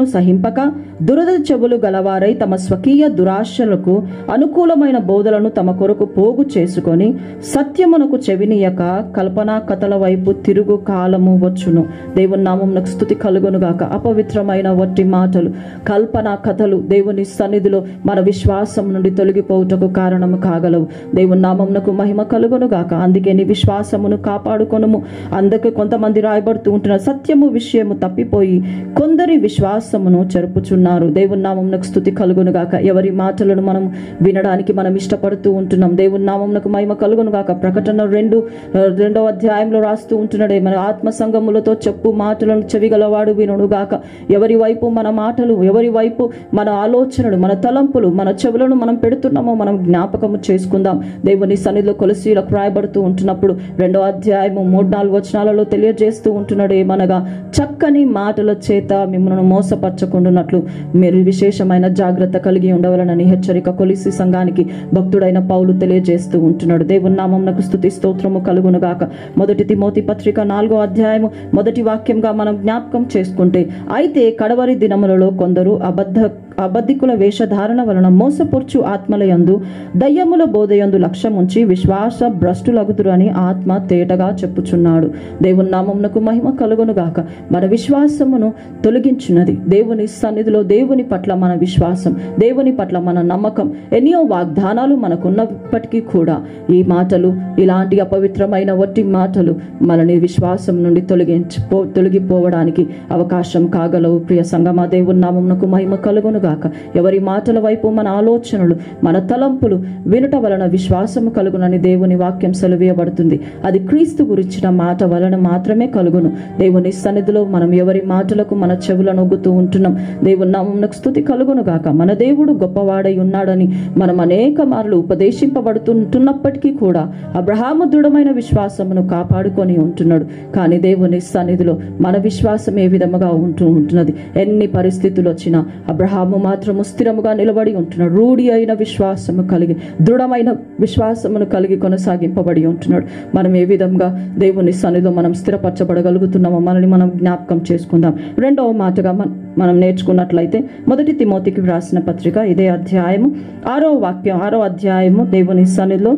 Speaker 1: సహింపక దురద చెవులు గలవారై తమ స్వకీయ దురాశలకు అనుకూలమైన బోధలను తమ కొరకు పోగు చేసుకొని సత్యమునకు చెవినీయక కల్పనా కథల వైపు తిరుగు కాలము వచ్చును దేవుని నామమునకు స్థుతి కలుగునుగాక అపవిత్రమైన వట్టి మాటలు కల్పన కథలు దేవుని సన్నిధిలో మన విశ్వాసం నుండి తొలగిపోవుటకు కారణము కాగలవు దేవుని నామమునకు మహిమ కలుగునుగాక అందుకే నీ విశ్వాసమును కాపాడుకొనుము అందుకే కొంతమంది రాయబడుతూ ఉంటున్న సత్యము విషయము తప్పిపోయి కొందరి విశ్వాసమును చెరుపుచున్నారు దేవుని నామమునకు స్థుతి కలుగునుగాక ఎవరి మాటలను మనం వినడానికి మనం ఇష్టపడుతూ ఉంటున్నాం దేవుని నామమునకు మహిమ కలుగునుగాక ప్రకటన రెండు ఆ, రెండవ అధ్యాయంలో రాస్తూ ఉంటున్నాడే మన ఆత్మ సంగములతో చెప్పు మాటలను చెవిగలవాడు వినుగాక ఎవరి వైపు మన మాటలు ఎవరి వైపు మన ఆలోచనలు మన తలంపులు మన చెవులను మనం పెడుతున్నామో మనం జ్ఞాపకము చేసుకుందాం దేవుని సన్నిధిలో కొలసీలకు రాయబడుతూ ఉంటున్నప్పుడు రెండో అధ్యాయము మూడు నాలుగు వచనాలలో తెలియజేస్తూ ఉంటున్నాడు ఏమనగా చక్కని మాటల చేత మిమ్మల్ని మోసపరచకుండానట్లు మీరు విశేషమైన జాగ్రత్త కలిగి ఉండవలనని హెచ్చరిక కొలిసి సంఘానికి భక్తుడైన పౌలు తెలియజేస్తూ ఉంటున్నాడు దేవుని నామమునకు స్థుతి స్తోత్రము కలుగునుగాక మొదటి తిమోతి పత్రిక నాలుగో అధ్యాయము మొదటి వాక్యంగా మనం జ్ఞాపకం చేసుకుంటే అయితే కడవరి దినములలో కొందరు అబద్ధ అబద్ధికుల వేషధారణ వలన మోసపొర్చు ఆత్మలయందు దయ్యముల బోధయందు లక్ష్యం ఉంచి విశ్వాస భ్రష్టులగుదురు అని ఆత్మ తేటగా చెప్పుచున్నాడు దేవుని నామమునకు మహిమ కలుగునుగాక మన విశ్వాసమును తొలగించున్నది దేవుని సన్నిధిలో దేవుని పట్ల మన విశ్వాసం దేవుని పట్ల మన నమ్మకం ఎన్నో వాగ్దానాలు మనకున్నప్పటికీ కూడా ఈ మాటలు ఇలాంటి అపవిత్రమైన వట్టి మాటలు మనని విశ్వాసం నుండి తొలగించిపో తొలగిపోవడానికి అవకాశం కాగలవు ప్రియ సంగమా దేవుని నామమునకు మహిమ కలుగునుగాక ఎవరి మాటల వైపు మన ఆలోచనలు మన తలంపులు వినుట వలన విశ్వాసము కలుగునని దేవుని వాక్యం సెలవీయబడుతుంది అది క్రీస్తు గురించిన మాట వలన మాత్రమే కలుగును దేవుని సన్నిధిలో మనం ఎవరి మాటలకు మన చెవులను ఒగ్గుతూ ఉంటున్నాం దేవుని నామమునకు స్థుతి కలుగునుగాక మన దేవుడు గొప్పవాడై ఉన్నాడని మనం అనేక మార్లు ఉపదేశింపబడుతుంటున్నప్పటికీ కూడా అబ్రహాము దృఢమైన విశ్వాసమును కాపాడుకొని ఉంటున్నాడు కానీ దేవుని సన్నిధిలో మన విశ్వాసం ఏ విధముగా ఉంటూ ఉంటున్నది ఎన్ని పరిస్థితులు వచ్చినా అబ్రహాము మాత్రము స్థిరముగా నిలబడి ఉంటున్నాడు రూఢి అయిన విశ్వాసము కలిగి దృఢమైన విశ్వాసమును కలిగి కొనసాగింపబడి ఉంటున్నాడు మనం ఏ విధంగా దేవుని సన్నిధిలో మనం స్థిరపరచబడగలుగుతున్నామో మనల్ని మనం జ్ఞాపకం చేసుకుందాం రెండవ మాటగా మన- మనం నేర్చుకున్నట్లయితే మొదటి తిమోతికి వ్రాసిన పత్రిక ఇదే అధ్యాయము ఆరో వాక్యం ఆరో అధ్యాయము దేవుని సన్నిధిలో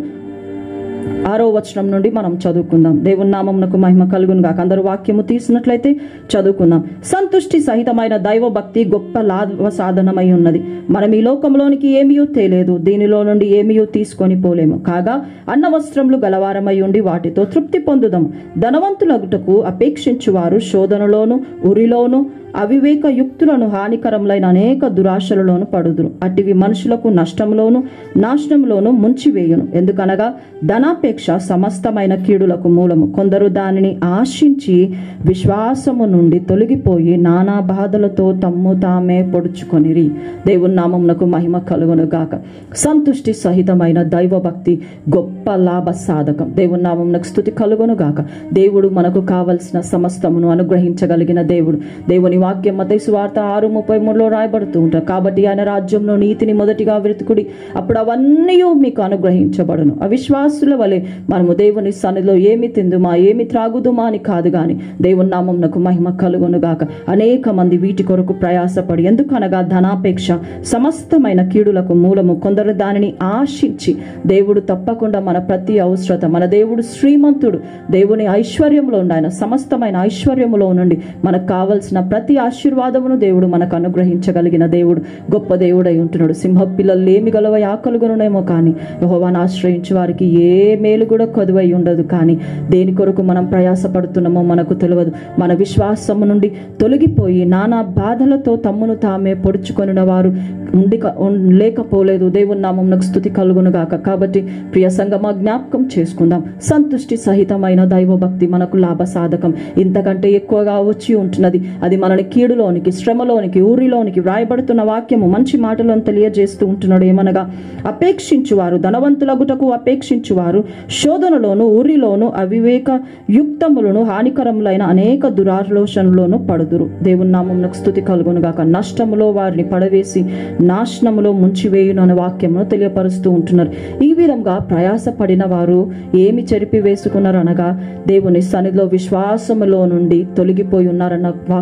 Speaker 1: ఆరో వచనం నుండి మనం చదువుకుందాం దేవుని నామమునకు మహిమ కలుగును గాక అందరూ వాక్యము తీసినట్లయితే చదువుకుందాం సంతుష్టి సహితమైన దైవ భక్తి గొప్ప లాభ సాధనమై ఉన్నది మనం ఈ లోకంలోనికి ఏమీయూ తేలేదు దీనిలో నుండి ఏమీయూ తీసుకొని పోలేము కాగా అన్న వస్త్రములు గలవారమై ఉండి వాటితో తృప్తి పొందుదాం ధనవంతులగుటకు అపేక్షించువారు శోధనలోను ఉరిలోను అవివేక యుక్తులను హానికరములైన అనేక దురాశలలోను పడుదురు అటివి మనుషులకు నష్టంలోను నాశనంలోను ముంచివేయును ఎందుకనగా ధనాపేక్ష సమస్తమైన కీడులకు మూలము కొందరు దానిని ఆశించి విశ్వాసము నుండి తొలగిపోయి నానా బాధలతో తమ్ము తామే పొడుచుకొనిరి దేవుని నామమునకు మహిమ కలుగును గాక సంతుష్టి సహితమైన దైవభక్తి గొప్ప లాభ సాధకం దేవుని నామమునకు స్థుతి కలుగును గాక దేవుడు మనకు కావలసిన సమస్తమును అనుగ్రహించగలిగిన దేవుడు దేవుని వాక్యం మతైసు వార్త ఆరు ముప్పై మూడులో రాయబడుతూ ఉంటారు కాబట్టి ఆయన రాజ్యంలో నీతిని మొదటిగా వెతుకుడి అప్పుడు అవన్నీ మీకు అనుగ్రహించబడును అవిశ్వాసుల వలె మనము దేవుని సన్నిధిలో ఏమి తిందుమా ఏమి త్రాగుదుమా అని కాదు గాని దేవుని నామమునకు మహిమ కలుగును గాక అనేక మంది వీటి కొరకు ప్రయాసపడి ఎందుకనగా ధనాపేక్ష సమస్తమైన కీడులకు మూలము కొందరు దానిని ఆశించి దేవుడు తప్పకుండా మన ప్రతి అవసరత మన దేవుడు శ్రీమంతుడు దేవుని ఐశ్వర్యంలో ఉండి ఆయన సమస్తమైన ఐశ్వర్యములో నుండి మనకు కావలసిన ప్రతి ఆశీర్వాదమును దేవుడు మనకు అనుగ్రహించగలిగిన దేవుడు గొప్ప దేవుడై ఉంటున్నాడు సింహ పిల్లలు ఏమి గలవ ఆకలుగునునేమో కానీ యెహోవాను ఆశ్రయించే వారికి ఏ మేలు కూడా కొదువై ఉండదు కానీ దేని కొరకు మనం ప్రయాసపడుతున్నామో మనకు తెలియదు మన విశ్వాసము నుండి తొలగిపోయి నానా బాధలతో తమ్మును తామే పొడుచుకొనిన వారు ఉండి ఉం- లేకపోలేదు దేవుని నామమునకు స్థుతి కలుగును గాక కాబట్టి ప్రియ సంగమ జ్ఞాపకం చేసుకుందాం సంతుష్టి సహితమైన దైవభక్తి మనకు లాభ సాధకం ఇంతకంటే ఎక్కువగా వచ్చి ఉంటున్నది అది మనని కీడులోనికి శ్రమలోనికి ఊరిలోనికి వ్రాయబడుతున్న వాక్యము మంచి మాటలను తెలియజేస్తూ ఉంటున్నాడు ఏమనగా అపేక్షించువారు ధనవంతులగుటకు అపేక్షించువారు శోధనలోను ఊరిలోను అవివేక యుక్తములను హానికరములైన అనేక దురాలోచనలోను పడుదురు దేవుని నామమునకు స్థుతి కలుగును గాక నష్టములో వారిని పడవేసి నాశనములో ముంచివేయును అనే వాక్యమును తెలియపరుస్తూ ఉంటున్నారు ఈ విధంగా ప్రయాసపడిన వారు ఏమి చెరిపి వేసుకున్నారు అనగా దేవుని సన్నిధిలో విశ్వాసములో నుండి తొలగిపోయి ఉన్నారన్న వాక్యమును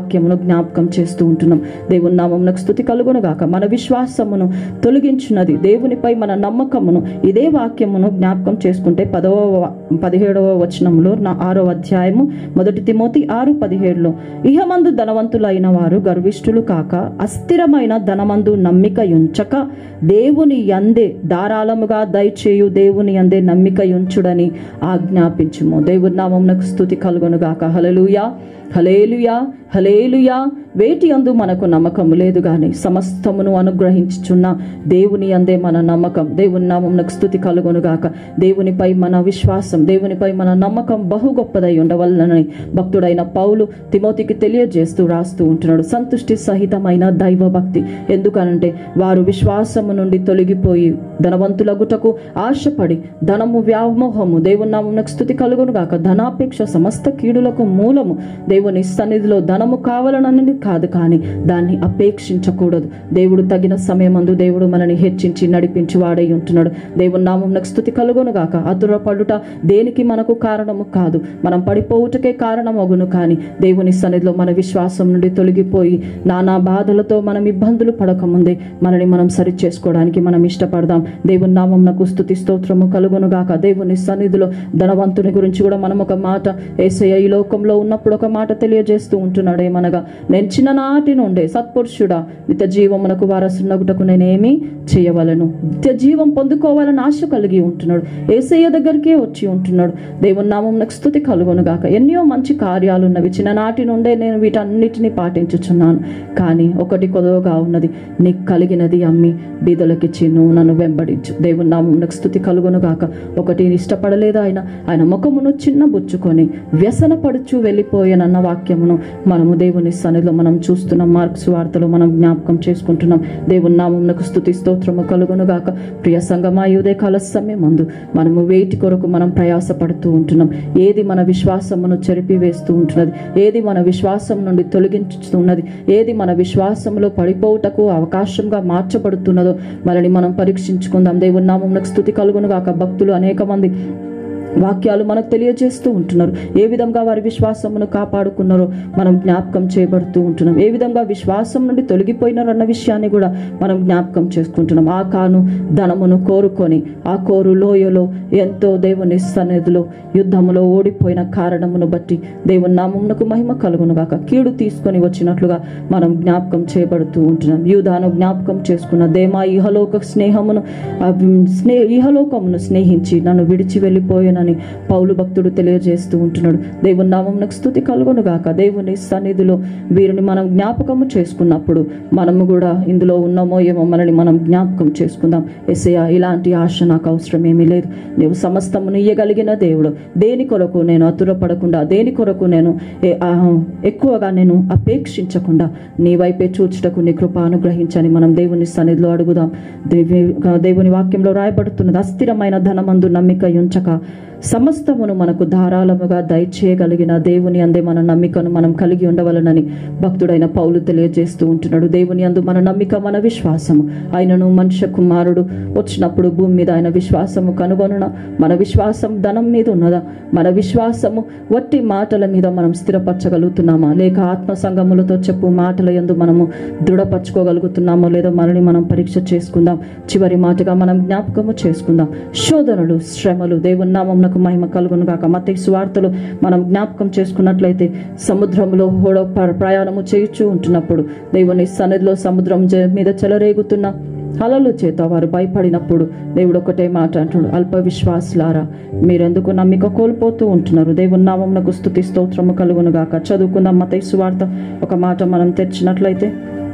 Speaker 1: జ్ఞాపకం చేస్తూ ఉంటున్నాం దేవుని నామమునకు స్థుతి కలుగునుగాక మన విశ్వాసమును తొలగించున్నది దేవునిపై మన నమ్మకమును ఇదే వాక్యమును జ్ఞాపకం చేసుకుంటే పదవ వ- పదిహేడవ వచనంలో నా ఆరో అధ్యాయము మొదటి తిమోతి ఆరు పదిహేడులో ఇహమందు ధనవంతులైన వారు గర్విష్ఠులు కాక అస్థిరమైన ధనమందు నమ్మిక ఉంచక దేవుని యందే ధారాళముగా దయచేయు దేవుని యందే నమ్మిక ఉంచుడని ఆజ్ఞాపించుము దేవుని నామమునకు స్థుతి కలుగునుగాక హలలుయా హలేలుయా హలేలుయా వేటి అందు మనకు నమ్మకం లేదు గాని సమస్తమును అనుగ్రహించుచున్న దేవుని అందే మన నమ్మకం దేవుని నామమునకు స్థుతి కలుగునుగాక దేవునిపై మన విశ్వాసం దేవునిపై మన నమ్మకం బహు గొప్పదై ఉండవలనని భక్తుడైన పౌలు తిమోతికి తెలియజేస్తూ రాస్తూ ఉంటున్నాడు సంతుష్టి సహితమైన దైవ భక్తి ఎందుకనంటే వారు విశ్వాసము నుండి తొలగిపోయి ధనవంతులగుటకు ఆశపడి ధనము వ్యామోహము దేవుని నామమునకు స్థుతి కలుగునుగాక ధనాపేక్ష సమస్త కీడులకు మూలము దేవుని సన్నిధిలో ధనము కావాలనని కాదు కానీ దాన్ని అపేక్షించకూడదు దేవుడు తగిన సమయమందు దేవుడు మనని హెచ్చించి నడిపించి వాడై ఉంటున్నాడు దేవుని నామమునకు స్థుతి కలుగునుగాక అతురపడుట దేనికి మనకు కారణము కాదు మనం పడిపోవుటకే కారణమగును కానీ దేవుని సన్నిధిలో మన విశ్వాసం నుండి తొలగిపోయి నానా బాధలతో మనం ఇబ్బందులు పడకముందే మనని మనం సరి చేసుకోవడానికి మనం ఇష్టపడదాం దేవుని నామమునకు స్థుతి స్తోత్రము కలుగునుగాక దేవుని సన్నిధిలో ధనవంతుని గురించి కూడా మనం ఒక మాట ఏసయ్య ఈ లోకంలో ఉన్నప్పుడు ఒక మాట తెలియజేస్తూ ఉంటున్నాడు ఏమనగా నేను చిన్ననాటి నుండే సత్పురుషుడా నిత్య జీవమునకు వారసునగుటకు నేనేమి చేయవలను నిత్య జీవం పొందుకోవాలని ఆశ కలిగి ఉంటున్నాడు ఏసయ్య దగ్గరికే వచ్చి ఉంటున్నాడు దేవుని నామమునకు స్థుతి కలుగునుగాక ఎన్నో మంచి కార్యాలు ఉన్నవి చిన్ననాటి నుండే నేను వీటన్నిటిని పాటించుచున్నాను కానీ ఒకటి కొదవగా ఉన్నది నీకు కలిగినది అమ్మి బీదలకిచ్చి నువ్వు నన్ను వెంబడించు దేవుని నామమునకు స్థుతి కలుగునుగాక ఒకటి ఇష్టపడలేదు ఆయన ఆయన ముఖమును చిన్న బుచ్చుకొని వ్యసన పడుచు వెళ్ళిపోయానన్న వాక్యమును మనము దేవుని సన్నిధిలో మనం చూస్తున్నాం మార్క్స్ వార్తలో మనం జ్ఞాపకం చేసుకుంటున్నాం దేవుని నామమునకు స్థుతి స్తోత్రము కలుగునుగాక ప్రియ సంగమా ఈ ఉదయకాల సమయం ముందు మనము వేటి కొరకు మనం ప్రయాసపడుతూ ఉంటున్నాం ఏది మన విశ్వాసమును చెరిపి వేస్తూ ఉంటున్నది ఏది మన విశ్వాసం నుండి తొలగించుతున్నది ఏది మన విశ్వాసంలో పడిపోవుటకు అవకాశంగా మార్చబడుతున్నదో మనని మనం పరీక్షించుకుందాం దేవుని నామమునకు స్థుతి కలుగునుగాక భక్తులు అనేక మంది వాక్యాలు మనకు తెలియజేస్తూ ఉంటున్నారు ఏ విధంగా వారి విశ్వాసమును కాపాడుకున్నారో మనం జ్ఞాపకం చేయబడుతూ ఉంటున్నాం ఏ విధంగా విశ్వాసం నుండి తొలగిపోయినారు అన్న విషయాన్ని కూడా మనం జ్ఞాపకం చేసుకుంటున్నాం ఆ కాను ధనమును కోరుకొని ఆ కోరు లోయలో ఎంతో దేవుని సన్నిధిలో యుద్ధములో ఓడిపోయిన కారణమును బట్టి దేవుని నామమునకు మహిమ కలుగును గాక కీడు తీసుకొని వచ్చినట్లుగా మనం జ్ఞాపకం చేయబడుతూ ఉంటున్నాం యూదాను జ్ఞాపకం చేసుకున్న దేమా ఇహలోక స్నేహమును ఆ స్నే ఇహలోకమును స్నేహించి నన్ను విడిచి వెళ్ళిపోయానని పౌలు భక్తుడు తెలియజేస్తూ ఉంటున్నాడు దేవుని నామమునకు స్థుతి కలుగును గాక దేవుని సన్నిధిలో వీరిని మనం జ్ఞాపకము చేసుకున్నప్పుడు మనము కూడా ఇందులో ఉన్నామో ఏమో మనల్ని మనం జ్ఞాపకం చేసుకుందాం ఎసయ ఇలాంటి ఆశ నాకు అవసరం ఏమీ లేదు నీవు సమస్తమును ఇయ్యగలిగిన దేవుడు దేని కొరకు నేను అతురపడకుండా దేని కొరకు నేను ఏ- ఆ, ఎక్కువగా నేను అపేక్షించకుండా నీ వైపే చూచుటకు నీ కృప అనుగ్రహించని మనం దేవుని సన్నిధిలో అడుగుదాం దేవి దేవుని వాక్యంలో రాయబడుతున్నది అస్థిరమైన ధనమందు నమ్మిక ఉంచక సమస్తమును మనకు ధారాళముగా దయచేయగలిగిన దేవుని అందే మన నమ్మికను మనం కలిగి ఉండవలనని భక్తుడైన పౌలు తెలియజేస్తూ ఉంటున్నాడు దేవుని అందు మన నమ్మిక మన విశ్వాసము ఆయనను మనుష్య కుమారుడు వచ్చినప్పుడు భూమి మీద ఆయన విశ్వాసము కనుగొనున మన విశ్వాసం ధనం మీద ఉన్నదా మన విశ్వాసము వట్టి మాటల మీద మనం స్థిరపరచగలుగుతున్నామా లేక ఆత్మ సంగములతో చెప్పు మాటల యందు మనము దృఢపరచుకోగలుగుతున్నామో లేదో మనని మనం పరీక్ష చేసుకుందాం చివరి మాటగా మనం జ్ఞాపకము చేసుకుందాం శోధనలు శ్రమలు దేవుని నామమునకు మహిమ కలుగును గాక మత సువార్తలు మనం జ్ఞాపకం చేసుకున్నట్లయితే సముద్రంలో హోడ ప్ర- ప్రయాణము చేయుచూ ఉంటున్నప్పుడు దేవుని సన్నిధిలో సముద్రం జ- మీద చెలరేగుతున్న అలలు చేత వారు భయపడినప్పుడు దేవుడు ఒకటే మాట అంటున్నాడు అల్ప విశ్వాసులారా మీరెందుకు నమ్మిక కోల్పోతూ ఉంటున్నారు దేవుని నామమునకు స్థుతి స్తోత్రము కలుగును గాక చదువుకుందాం మత సువార్త ఒక మాట మనం తెచ్చినట్లయితే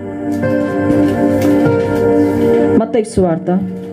Speaker 1: మత్తయి సువార్త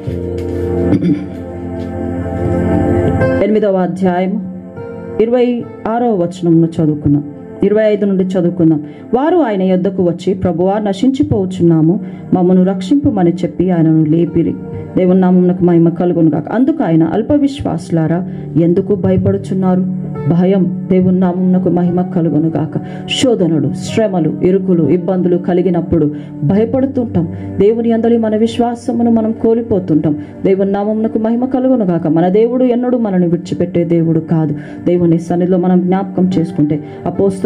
Speaker 1: ఎనిమిదవ అధ్యాయం ఇరవై ఆరవ వచనంను చదువుకుందాం ఇరవై ఐదు నుండి చదువుకుందాం వారు ఆయన యొద్దకు వచ్చి ప్రభువా నశించిపోవచ్చున్నాము మమ్మను రక్షింపుమని చెప్పి ఆయనను లేపిరి దేవుని నామమునకు మహిమ కలుగును గాక అందుకు ఆయన అల్ప విశ్వాసులారా ఎందుకు భయపడుచున్నారు భయం దేవుని నామమునకు మహిమ కలుగును గాక శోధనలు శ్రమలు ఇరుకులు ఇబ్బందులు కలిగినప్పుడు భయపడుతుంటాం దేవుని అందరి మన విశ్వాసమును మనం కోల్పోతుంటాం దేవుని నామమునకు మహిమ కలుగును గాక మన దేవుడు ఎన్నడూ మనల్ని విడిచిపెట్టే దేవుడు కాదు దేవుని సన్నిధిలో మనం జ్ఞాపకం చేసుకుంటే అపోస్తలు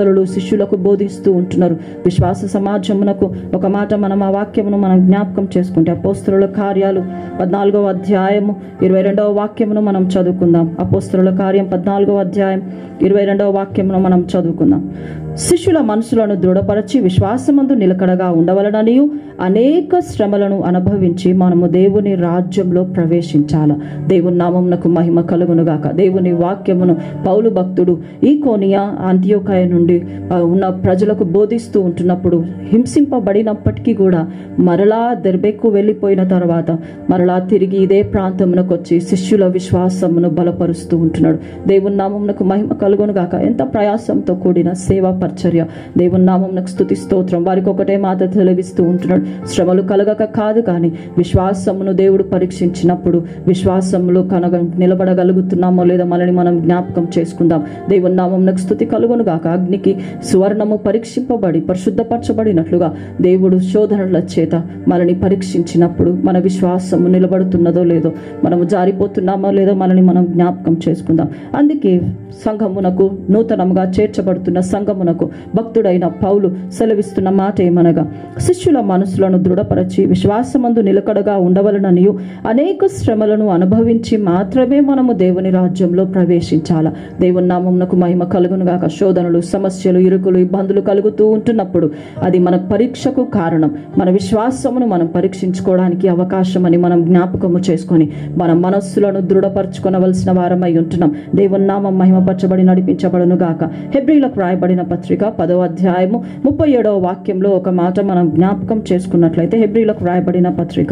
Speaker 1: అపోస్తలు శిష్యులకు బోధిస్తూ ఉంటున్నారు విశ్వాస సమాజమునకు ఒక మాట మనం ఆ వాక్యమును మనం జ్ఞాపకం చేసుకుంటే అపోస్తలుల కార్యాలు పద్నాలుగవ అధ్యాయము ఇరవై రెండవ వాక్యమును మనం చదువుకుందాం అపోస్తలుల కార్యం పద్నాలుగవ అధ్యాయం ఇరవై రెండవ వాక్యమును మనం చదువుకుందాం శిష్యుల మనసులను దృఢపరచి విశ్వాసమందు నిలకడగా ఉండవలననియు అనేక శ్రమలను అనుభవించి మనము దేవుని రాజ్యంలో ప్రవేశించాల దేవుని నామమునకు మహిమ కలుగునుగాక దేవుని వాక్యమును పౌలు భక్తుడు ఈ కోనియా అంత్యోకాయ నుండి ఆ, ఉన్న ప్రజలకు బోధిస్తూ ఉంటున్నప్పుడు హింసింపబడినప్పటికీ కూడా మరలా దెర్బెక్కు వెళ్ళిపోయిన తర్వాత మరలా తిరిగి ఇదే ప్రాంతమునకు వచ్చి శిష్యుల విశ్వాసమును బలపరుస్తూ ఉంటున్నాడు దేవుని నామమునకు మహిమ కలుగునుగాక ఎంత ప్రయాసంతో కూడిన సేవా పరిచర్య దేవుని నామమునకు స్తుతి స్తోత్రం వారికి ఒకటే మాట తెలివిస్తూ ఉంటున్నాడు శ్రమలు కలగక కాదు కానీ విశ్వాసమును దేవుడు పరీక్షించినప్పుడు విశ్వాసములో కనగ నిలబడగలుగుతున్నామో లేదా మనల్ని మనం జ్ఞాపకం చేసుకుందాం దేవుని నామమునకు స్థుతి కలుగునుగాక అగ్నికి సువర్ణము పరీక్షింపబడి పరిశుద్ధపరచబడినట్లుగా దేవుడు శోధనల చేత మనల్ని పరీక్షించినప్పుడు మన విశ్వాసము నిలబడుతున్నదో లేదో మనము జారిపోతున్నామో లేదో మనల్ని మనం జ్ఞాపకం చేసుకుందాం అందుకే సంఘమునకు నూతనముగా చేర్చబడుతున్న సంఘమునకు భక్తుడైన పౌలు సెలవిస్తున్న మాట ఏమనగా శిష్యుల మనసులను దృఢపరచి విశ్వాసమందు నిలకడగా ఉండవలననియు అనేక శ్రమలను అనుభవించి మాత్రమే మనము దేవుని రాజ్యంలో ప్రవేశించాల దేవుని నామమునకు మహిమ కలుగునుగాక శోధనలు సమస్యలు ఇరుకులు ఇబ్బందులు కలుగుతూ ఉంటున్నప్పుడు అది మన పరీక్షకు కారణం మన విశ్వాసమును మనం పరీక్షించుకోవడానికి అవకాశం అని మనం జ్ఞాపకము చేసుకొని మన మనస్సులను దృఢపరచుకొనవలసిన వారమై ఉంటున్నాం దేవుని నామం మహిమపరచబడి నడిపించబడును గాక హెబ్రిలకు రాయబడిన పత్రిక పదవ అధ్యాయము ముప్పై ఏడవ వాక్యంలో ఒక మాట మనం జ్ఞాపకం చేసుకున్నట్లయితే హెబ్రిలకు రాయబడిన పత్రిక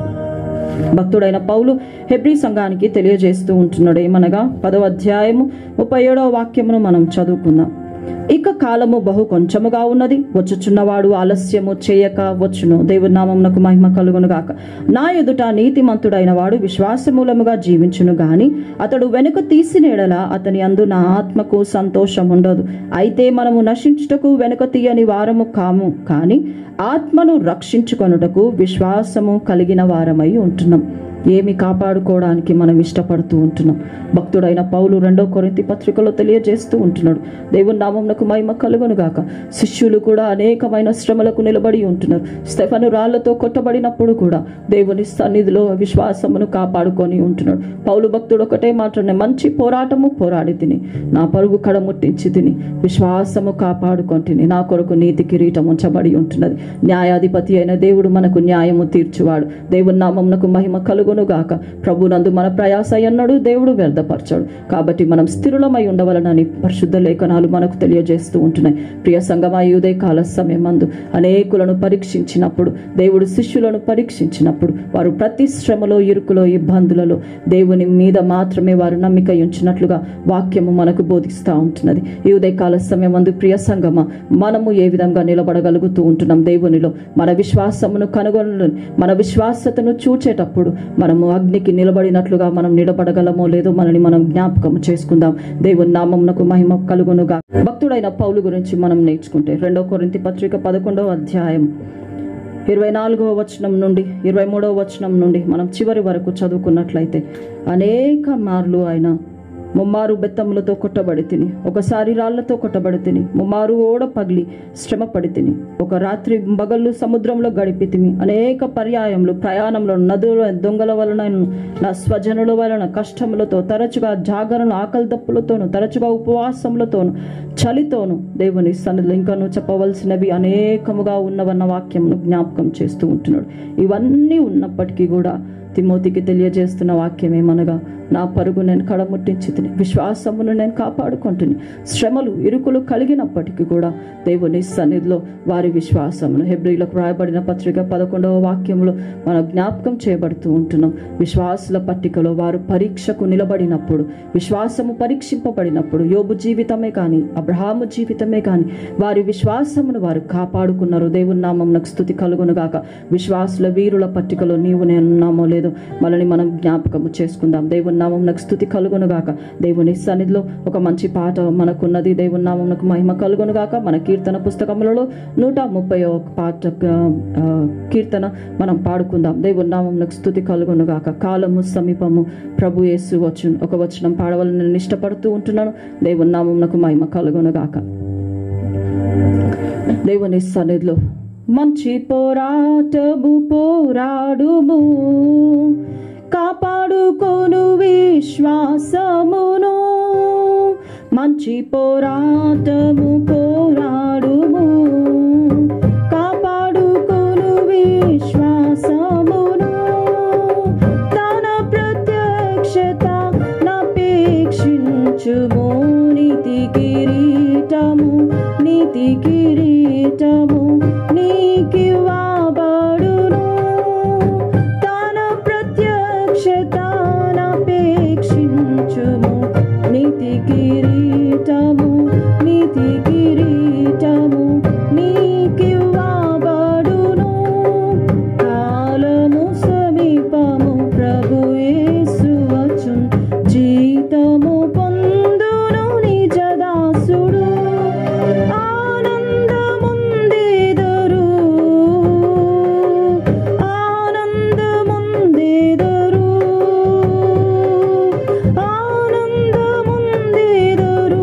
Speaker 1: భక్తుడైన పౌలు హెబ్రీ సంఘానికి తెలియజేస్తూ ఉంటున్నాడు ఏమనగా పదవ అధ్యాయము ముప్పై ఏడవ వాక్యమును మనం చదువుకుందాం ఇక కాలము బహు కొంచెముగా ఉన్నది వచ్చుచున్నవాడు ఆలస్యము చేయక వచ్చును దేవుని నామమునకు మహిమ కలుగును గాక నా ఎదుట నీతిమంతుడైన వాడు విశ్వాసమూలముగా జీవించును గాని అతడు వెనుక తీసినేడల అతని అందు నా ఆత్మకు సంతోషం ఉండదు అయితే మనము నశించుటకు వెనుక తీయని వారము కాము కాని ఆత్మను రక్షించుకొనుటకు విశ్వాసము కలిగిన వారమై ఉంటున్నాం ఏమి కాపాడుకోవడానికి మనం ఇష్టపడుతూ ఉంటున్నాం భక్తుడైన పౌలు రెండో కొరింతి పత్రికలో తెలియజేస్తూ ఉంటున్నాడు దేవుని నామమునకు మహిమ కలుగును గాక శిష్యులు కూడా అనేకమైన శ్రమలకు నిలబడి ఉంటున్నారు స్టెఫను రాళ్లతో కొట్టబడినప్పుడు కూడా దేవుని సన్నిధిలో విశ్వాసమును కాపాడుకొని ఉంటున్నాడు పౌలు భక్తుడు ఒకటే మాత్రమే మంచి పోరాటము పోరాడి తిని నా పరుగు కడ ముట్టించి తిని విశ్వాసము కాపాడుకొంటిని నా కొరకు నీతి కిరీటం ఉంచబడి ఉంటున్నది న్యాయాధిపతి అయిన దేవుడు మనకు న్యాయము తీర్చువాడు దేవుని నామమునకు మహిమ కలుగును గాక ప్రభునందు మన ప్రయాస అన్నాడు దేవుడు వ్యర్థపరచాడు కాబట్టి మనం స్థిరులమై ఉండవలనని పరిశుద్ధ లేఖనాలు మనకు తెలియజేస్తూ ఉంటున్నాయి ప్రియ సంగమా ఈ ఉదయకాల సమయమందు అనేకులను పరీక్షించినప్పుడు దేవుడు శిష్యులను పరీక్షించినప్పుడు వారు ప్రతి శ్రమలో ఇరుకులో ఇబ్బందులలో దేవుని మీద మాత్రమే వారు నమ్మిక ఉంచినట్లుగా వాక్యము మనకు బోధిస్తూ ఉంటున్నది ఈ ఉదయకాల సమయమందు ప్రియ సంగమ మనము ఏ విధంగా నిలబడగలుగుతూ ఉంటున్నాం దేవునిలో మన విశ్వాసమును కనుగొన మన విశ్వాసతను చూచేటప్పుడు మనము అగ్నికి నిలబడినట్లుగా మనం నిలబడగలమో లేదో మనని మనం జ్ఞాపకం చేసుకుందాం దేవుని నామమునకు మహిమ కలుగునుగా భక్తుడైన పౌలు గురించి మనం నేర్చుకుంటే రెండో కొరింతి పత్రిక పదకొండవ అధ్యాయం ఇరవై నాలుగవ వచనం నుండి ఇరవై మూడవ వచనం నుండి మనం చివరి వరకు చదువుకున్నట్లయితే అనేక మార్లు ఆయన ముమ్మారు బెత్తములతో కొట్టబడి తిని ఒకసారి రాళ్లతో కొట్టబడి తిని ముమ్మారు ఓడ పగిలి శ్రమ పడి తిని ఒక రాత్రి బగళ్ళు సముద్రంలో గడిపి తిని అనేక పర్యాయములు ప్రయాణంలో నదుల దొంగల వలన నా స్వజనుల వలన కష్టములతో తరచుగా జాగరణ ఆకలి దప్పులతోను తరచుగా ఉపవాసములతోను చలితోను దేవుని సన్నిధిలో ఇంకాను చెప్పవలసినవి అనేకముగా ఉన్నవన్న వాక్యమును జ్ఞాపకం చేస్తూ ఉంటున్నాడు ఇవన్నీ ఉన్నప్పటికీ కూడా తిమోతికి తెలియజేస్తున్న వాక్యం ఏమనగా నా పరుగు నేను కడముట్టించి తిని విశ్వాసమును నేను కాపాడుకుంటుని శ్రమలు ఇరుకులు కలిగినప్పటికీ కూడా దేవుని సన్నిధిలో వారి విశ్వాసమును హెబ్రిలకు రాయబడిన పత్రిక పదకొండవ వాక్యంలో మనం జ్ఞాపకం చేయబడుతూ ఉంటున్నాం విశ్వాసుల పట్టికలో వారు పరీక్షకు నిలబడినప్పుడు విశ్వాసము పరీక్షింపబడినప్పుడు యోబు జీవితమే కానీ అబ్రహాము జీవితమే కానీ వారి విశ్వాసమును వారు కాపాడుకున్నారు దేవుని నామమునకు స్థుతి కలుగునుగాక విశ్వాసుల వీరుల పట్టికలో నీవు నేనున్నామో లేదో మనల్ని మనం జ్ఞాపకము చేసుకుందాం దేవుని నామమునకు స్థుతి కలుగునుగాక దేవుని సన్నిధిలో ఒక మంచి పాట మనకున్నది దేవుని నామమునకు మహిమ కలుగునుగాక మన కీర్తన పుస్తకములలో నూట ముప్పై ఒక పాట ఆ, కీర్తన మనం పాడుకుందాం దేవుని నామమునకు స్థుతి కలుగునుగాక కాలము సమీపము ప్రభు యేసు వచ్చును ఒక వచనం పాడవాలని నేను ఇష్టపడుతూ ఉంటున్నాను దేవుని నామమునకు మహిమ కలుగునుగాక దేవుని సన్నిధిలో మంచి పోరాటము పోరాడుము కాపాడుకోను విశ్వాసమును మంచి పోరాటము పోరాడుము కాపాడుకోను విశ్వాసమును తన ప్రత్యక్షత నపేక్షించుము నీతి కిరీటము నీతి కిరీటము నీకివ్వబడును తన ప్రత్యక్షత నపేక్షించుము నీతి కిరీటము నీతి కిరీటము నీకివ్వబడును కాలము సమీపము ప్రభు యేసు వచ్చున్ జీతము పొందును నిజదాసుడు ఆనందముందేదరు ఆనందముందేదరు ఆనందముందేదరు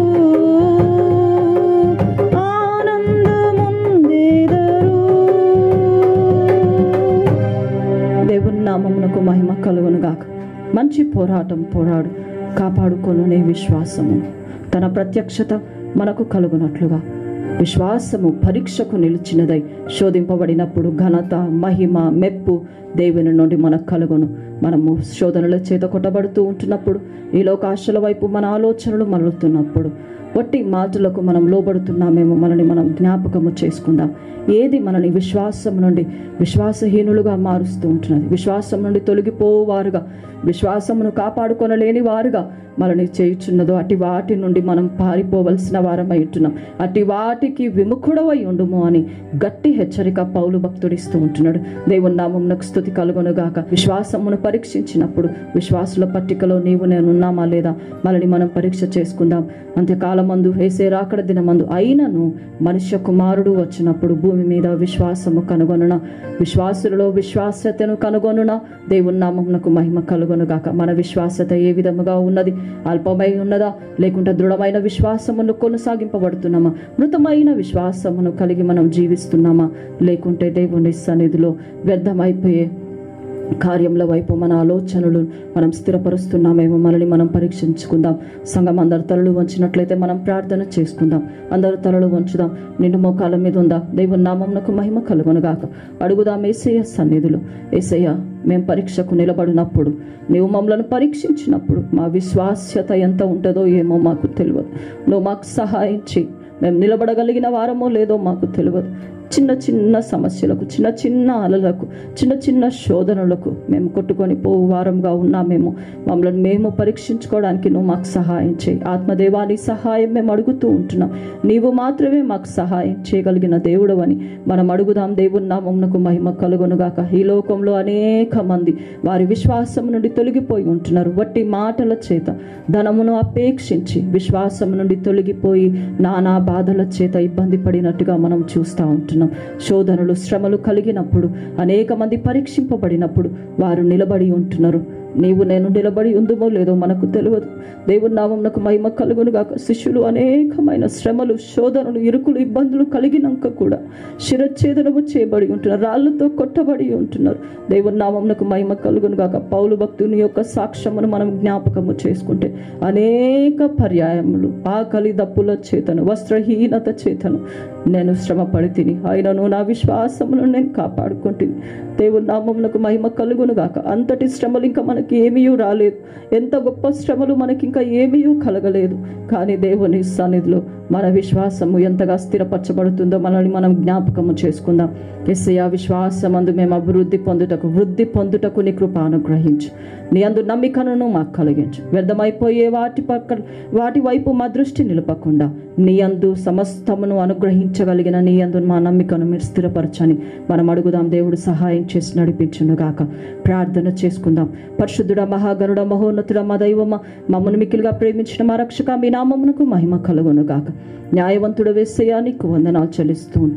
Speaker 1: ఆనందముందేదరు దేవుని నామమునకు మహిమ కలుగును గాక మంచి పోరాటం పోరాడు కాపాడుకొను నీ విశ్వాసము తన ప్రత్యక్షత మనకు కలుగునట్లుగా విశ్వాసము పరీక్షకు నిలిచినదై శోధింపబడినప్పుడు ఘనత మహిమ మెప్పు దేవుని నుండి మనకు కలుగును మనము శోధనల చేత కొట్టబడుతూ ఉంటున్నప్పుడు ఈ లోకాశల వైపు మన ఆలోచనలు మరలుతున్నప్పుడు వట్టి మాటలకు మనం లోబడుతున్నామేమో మనని మనం జ్ఞాపకము చేసుకుందాం ఏది మనని విశ్వాసం నుండి విశ్వాసహీనులుగా మారుస్తూ ఉంటున్నది విశ్వాసం నుండి తొలగిపోవారుగా విశ్వాసమును కాపాడుకొనలేని వారుగా మనని చేయుచున్నదో అటు వాటి నుండి మనం పారిపోవలసిన వారమై ఉంటున్నాం అటు వాటికి విముఖుడవై ఉండుము అని గట్టి హెచ్చరిక పౌలు భక్తుడిస్తూ ఉంటున్నాడు దేవుని నామమునకు స్థుతి కలుగునుగాక విశ్వాసమును పరీక్షించినప్పుడు విశ్వాసుల పట్టికలో నీవు నేను ఉన్నామా లేదా మనని మనం పరీక్ష చేసుకుందాం అంత్యకాలమందు వేసే రాకడ దినమందు అయినను మనుష్య కుమారుడు వచ్చినప్పుడు భూమి మీద విశ్వాసము కనుగొనున విశ్వాసులలో విశ్వాసతను కనుగొనున దేవుని నామమునకు మహిమ కలుగొనుగాక మన విశ్వాసత ఏ విధముగా ఉన్నది అల్పమై ఉన్నదా లేకుంటే దృఢమైన విశ్వాసమును కొనసాగింపబడుతున్నామా మృతమైన విశ్వాసమును కలిగి మనం జీవిస్తున్నామా లేకుంటే దేవుని సన్నిధిలో వ్యర్థమైపోయే కార్యముల వైపు మన ఆలోచనలు మనం స్థిరపరుస్తున్నామేమో మనల్ని మనం పరీక్షించుకుందాం సంఘం అందరు తలలు వంచినట్లయితే మనం ప్రార్థన చేసుకుందాం అందరు తలలు వంచుదాం నిండు మోకాల మీద ఉందా దేవుని నామమునకు మహిమ కలుగునుగాక అడుగుదాం ఏసయ్య సన్నిధిలో ఏసయ్య మేము పరీక్షకు నిలబడినప్పుడు నీవు మమ్మలను పరీక్షించినప్పుడు మా విశ్వాస్యత ఎంత ఉంటుందో ఏమో మాకు తెలియదు నువ్వు మాకు సహాయం చేయి మేము నిలబడగలిగిన వారమో లేదో మాకు తెలియదు చిన్న చిన్న సమస్యలకు చిన్న చిన్న అలలకు చిన్న చిన్న శోధనలకు మేము కొట్టుకొని పోవు వారంగా ఉన్నామేమో మమ్మల్ని మేము పరీక్షించుకోవడానికి నువ్వు మాకు సహాయం చేయి ఆత్మదేవాని సహాయం మేము అడుగుతూ ఉంటున్నాం నీవు మాత్రమే మాకు సహాయం చేయగలిగిన దేవుడు అని మనం అడుగుదాం దేవుని నామమునకు మహిమ కలుగునుగాక ఈ లోకంలో అనేక మంది వారి విశ్వాసం నుండి తొలగిపోయి ఉంటున్నారు వట్టి మాటల చేత ధనమును అపేక్షించి విశ్వాసం నుండి తొలగిపోయి నానా బాధల చేత ఇబ్బంది పడినట్టుగా మనం చూస్తూ ఉంటున్నాం శోధనలు శ్రమలు కలిగినప్పుడు అనేక మంది పరీక్షింపబడినప్పుడు వారు నిలబడి ఉంటున్నారు నీవు నేను నిలబడి ఉందుమో లేదో మనకు తెలియదు దేవుని నామమునకు మహిమ కలుగునుగాక శిష్యులు అనేకమైన శ్రమలు శోధనలు ఇరుకులు ఇబ్బందులు కలిగినాక కూడా శిరఛేదనము చేయబడి ఉంటున్నారు రాళ్లతో కొట్టబడి ఉంటున్నారు దేవుని నామమునకు మహిమ కలుగునుగాక పౌలు భక్తుని యొక్క సాక్ష్యమును మనం జ్ఞాపకము చేసుకుంటే అనేక పర్యాయములు ఆకలి దప్పుల చేతను వస్త్రహీనత చేతను నేను శ్రమ పడి తిని ఆయనను నా విశ్వాసమును నేను కాపాడుకుంటుంది దేవుని నామమునకు మహిమ కలుగునుగాక అంతటి శ్రమలు ఇంకా మనకి ఏమీ రాలేదు ఎంత గొప్ప శ్రమలు మనకి ఇంకా ఏమీ కలగలేదు కానీ దేవుని సన్నిధిలో మన విశ్వాసము ఎంతగా స్థిరపరచబడుతుందో మనల్ని మనం జ్ఞాపకము చేసుకుందాం ఎస్ఐ విశ్వాసమందు మేము అభివృద్ధి పొందుటకు వృద్ధి పొందుటకు నీ కృప అనుగ్రహించు నీ అందు నమ్మికను మాకు కలిగించు వ్యర్థమైపోయే వాటి పక్క వాటి వైపు మా దృష్టి నిలపకుండా నీ అందు సమస్తమును అనుగ్రహించగలిగిన నీ అందు మా నమ్మికను మీరు స్థిరపరచని మనం అడుగుదాం దేవుడు సహాయం చేసి నడిపించునుగాక ప్రార్థన చేసుకుందాం పరిశుద్ధుడ మహాగరుడ మహోన్నతుడ మా దైవమ మమ్మల్ని మిక్కిలుగా ప్రేమించిన మా రక్షక మీ నామమునకు మహిమ కలుగునుగాక న్యాయవంతుడు వేసేయా నీకు వందనాలు చెల్లిస్తూ ఉంటున్నాం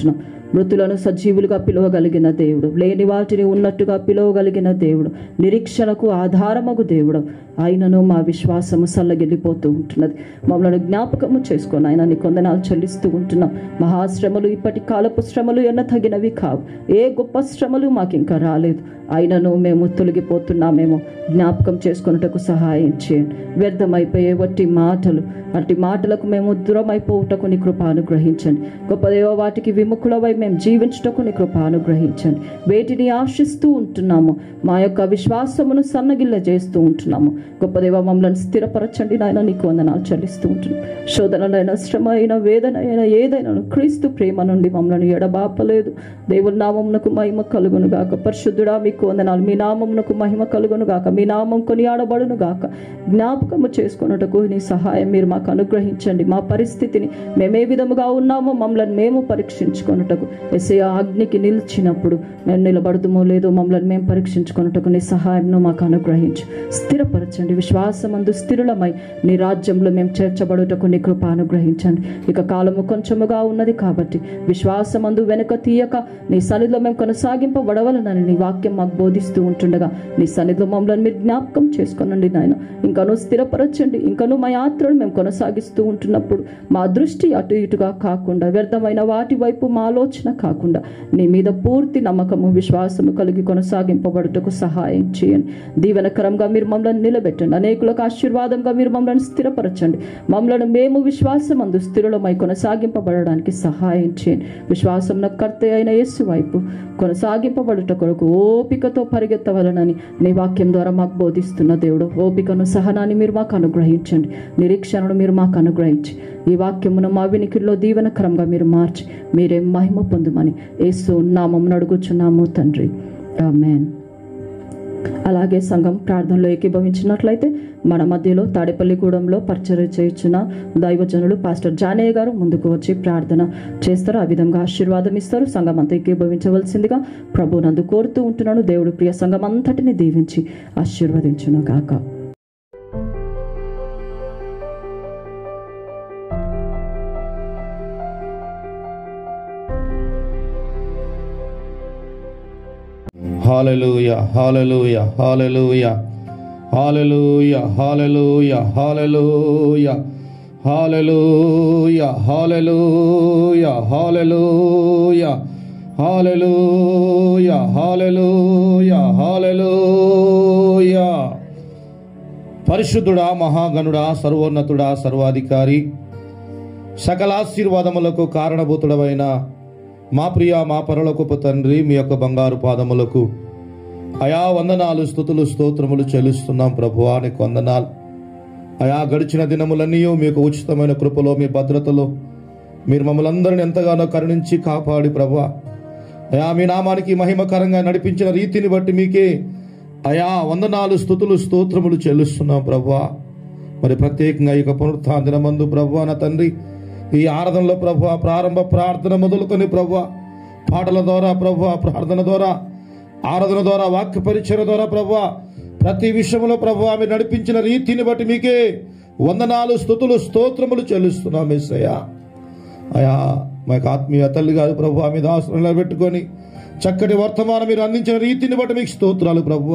Speaker 1: మృతులను సజీవులుగా పిలువగలిగిన దేవుడు లేని వాటిని ఉన్నట్టుగా పిలువగలిగిన దేవుడు నిరీక్షణకు ఆధారమగు దేవుడు ఆయనను మా విశ్వాసము సల్లగిల్లిపోతూ ఉంటున్నది మమ్మల్ని జ్ఞాపకము చేసుకొని ఆయన నీ కొందనాలు చెల్లిస్తూ ఉంటున్నాం మహాశ్రమలు ఇప్పటి కాలపు శ్రమలు ఎన్న తగినవి కావు ఏ గొప్ప శ్రమలు మాకు ఇంకా రాలేదు అయినను మేము తొలగిపోతున్నామేమో జ్ఞాపకం చేసుకొనుటకు సహాయం చేయండి వ్యర్థమైపోయే వట్టి మాటలు అట్టి మాటలకు మేము దూరమైపోవుటకు నీ కృప అనుగ్రహించండి గొప్ప దేవ వాటికి విముఖులవై మేము జీవించుటకు నీ కృప అనుగ్రహించండి వేటిని ఆశిస్తూ ఉంటున్నాము మా యొక్క విశ్వాసమును సన్నగిల్ల చేస్తూ ఉంటున్నాము గొప్ప దేవ మమ్మల్ని స్థిరపరచండి నాయన నీకు వందనాలు చెల్లిస్తూ ఉంటున్నాం శోధనలైన శ్రమ అయిన వేదన అయిన ఏదైనా క్రీస్తు ప్రేమ నుండి మమ్మల్ని ఎడబాపలేదు దేవుని నామమునకు మహిమ కలుగును గాక పరిశుద్ధుడా మీకు వందనాలు మీ నామమునకు మహిమ కలుగును గాక మీ నామం కొనియాడబడును గాక జ్ఞాపకము చేసుకొనుటకు నీ సహాయం మీరు మాకు అనుగ్రహించండి మా పరిస్థితిని మేమే విధముగా ఉన్నామో మమ్మల్ని మేము పరీక్షించుకొనుటకు ఎస్ఐ అగ్నికి నిలిచినప్పుడు మేము నిలబడదుమో లేదో మమ్మల్ని మేము పరీక్షించుకొనుటకు నీ సహాయంను మాకు అనుగ్రహించు స్థిరపరచండి విశ్వాసమందు స్థిరులమై నీ రాజ్యంలో మేము చేర్చబడుటకు నీ కృప అనుగ్రహించండి ఇక కాలము కొంచెముగా ఉన్నది కాబట్టి విశ్వాసమందు వెనుక తీయక నీ సన్నిధిలో మేము కొనసాగింపబడవలనని నీ వాక్యం మాకు బోధిస్తూ ఉంటుండగా నీ సన్నిధిలో మమ్మల్ని మీరు జ్ఞాపకం చేసుకోనండి నాయన ఇంకనూ స్థిరపరచండి ఇంకనూ మా యాత్రను మేము కొనసాగిస్తూ ఉంటున్నప్పుడు మా దృష్టి అటు ఇటుగా కాకుండా వ్యర్థమైన వాటి వైపు మా ఆలోచన కాకుండా నీ మీద పూర్తి నమ్మకము విశ్వాసము కలిగి కొనసాగింపబడుటకు సహాయం చేయండి దీవెనకరంగా మీరు మమ్మల్ని నిలబెట్టండి అనేకులకు ఆశీర్వాదంగా మీరు మమ్మల్ని స్థిరపరచండి మమ్మల్ని మేము విశ్వాసమందు స్థిరులమై కొనసాగింపబడడానికి సహాయం చేయండి విశ్వాసం కర్త అయిన యేసు వైపు కొనసాగింపబడుట కొరకు ఓపికతో పరిగెత్తవలనని నీ వాక్యం ద్వారా మాకు బోధిస్తున్న దేవుడు ఓపికను సహనాన్ని మీరు మాకు అనుగ్రహించండి నిరీక్షణను మీరు మాకు అనుగ్రహించి ఈ వాక్యమును మా వినికిల్లో దీవెనకరంగా మీరు మార్చి మీరే మహిమ పొందుమని యేసు నామమును అడుగుచున్నాము తండ్రి ఆమెన్ అలాగే సంఘం ప్రార్థనలో ఏకీభవించినట్లయితే మన మధ్యలో తాడేపల్లిగూడెంలో పరిచర్య చేయించిన దైవజనులు పాస్టర్ జానయ్య గారు ముందుకు వచ్చి ప్రార్థన చేస్తారు ఆ విధంగా ఆశీర్వాదం ఇస్తారు సంఘం అంతా ఏకీభవించవలసిందిగా ప్రభు నందు కోరుతూ ఉంటున్నాను దేవుడు ప్రియ సంఘం అంతటిని దీవించి ఆశీర్వదించును గాక
Speaker 5: hallelujah hallelujah hallelujah hallelujah hallelujah hallelujah hallelujah hallelujah hallelujah hallelujah hallelujah hallelujah పరిశుద్ధుడా మహాగణుడా సర్వోన్నతుడా సర్వాధికారి సకలాశీర్వాదములకు కారణభూతుడమైన మా ప్రియ మా పరలోకపు తండ్రి మీ యొక్క బంగారు పాదములకు అయా వందనాలు స్థుతులు స్తోత్రములు చెల్లిస్తున్నాం ప్రభువా నీకు వందనాలు అయా గడిచిన దినములన్నీ మీకు ఉచితమైన కృపలో మీ భద్రతలో మీరు మమ్మల్ని అందరిని ఎంతగానో కరుణించి కాపాడి ప్రభువా అయా మీ నామానికి మహిమకరంగా నడిపించిన రీతిని బట్టి మీకే అయా వందనాలు స్థుతులు స్తోత్రములు చెల్లిస్తున్నాం ప్రభువా మరి ప్రత్యేకంగా ఇక పునరుత్థాన దినమందు ప్రభువా నా తండ్రి ఈ ఆరాధనలో ప్రభు ప్రారంభ ప్రార్థన మొదలుకొని ప్రభు పాటల ద్వారా ప్రభు ప్రార్థన ద్వారా ఆరాధన ద్వారా వాక్య పరిచయ ద్వారా ప్రభు ప్రతి విషయంలో ప్రభు ఆమె నడిపించిన రీతిని బట్టి మీకే వందనాలు స్థుతులు స్తోత్రములు చెల్లిస్తున్నాం మిస్సయ్యా అయా మా యొక్క ఆత్మీయ తల్లి గారు ప్రభు ఆమె దాసులు నిలబెట్టుకొని చక్కటి వర్తమానం మీరు అందించిన రీతిని బట్టి మీకు స్తోత్రాలు ప్రభు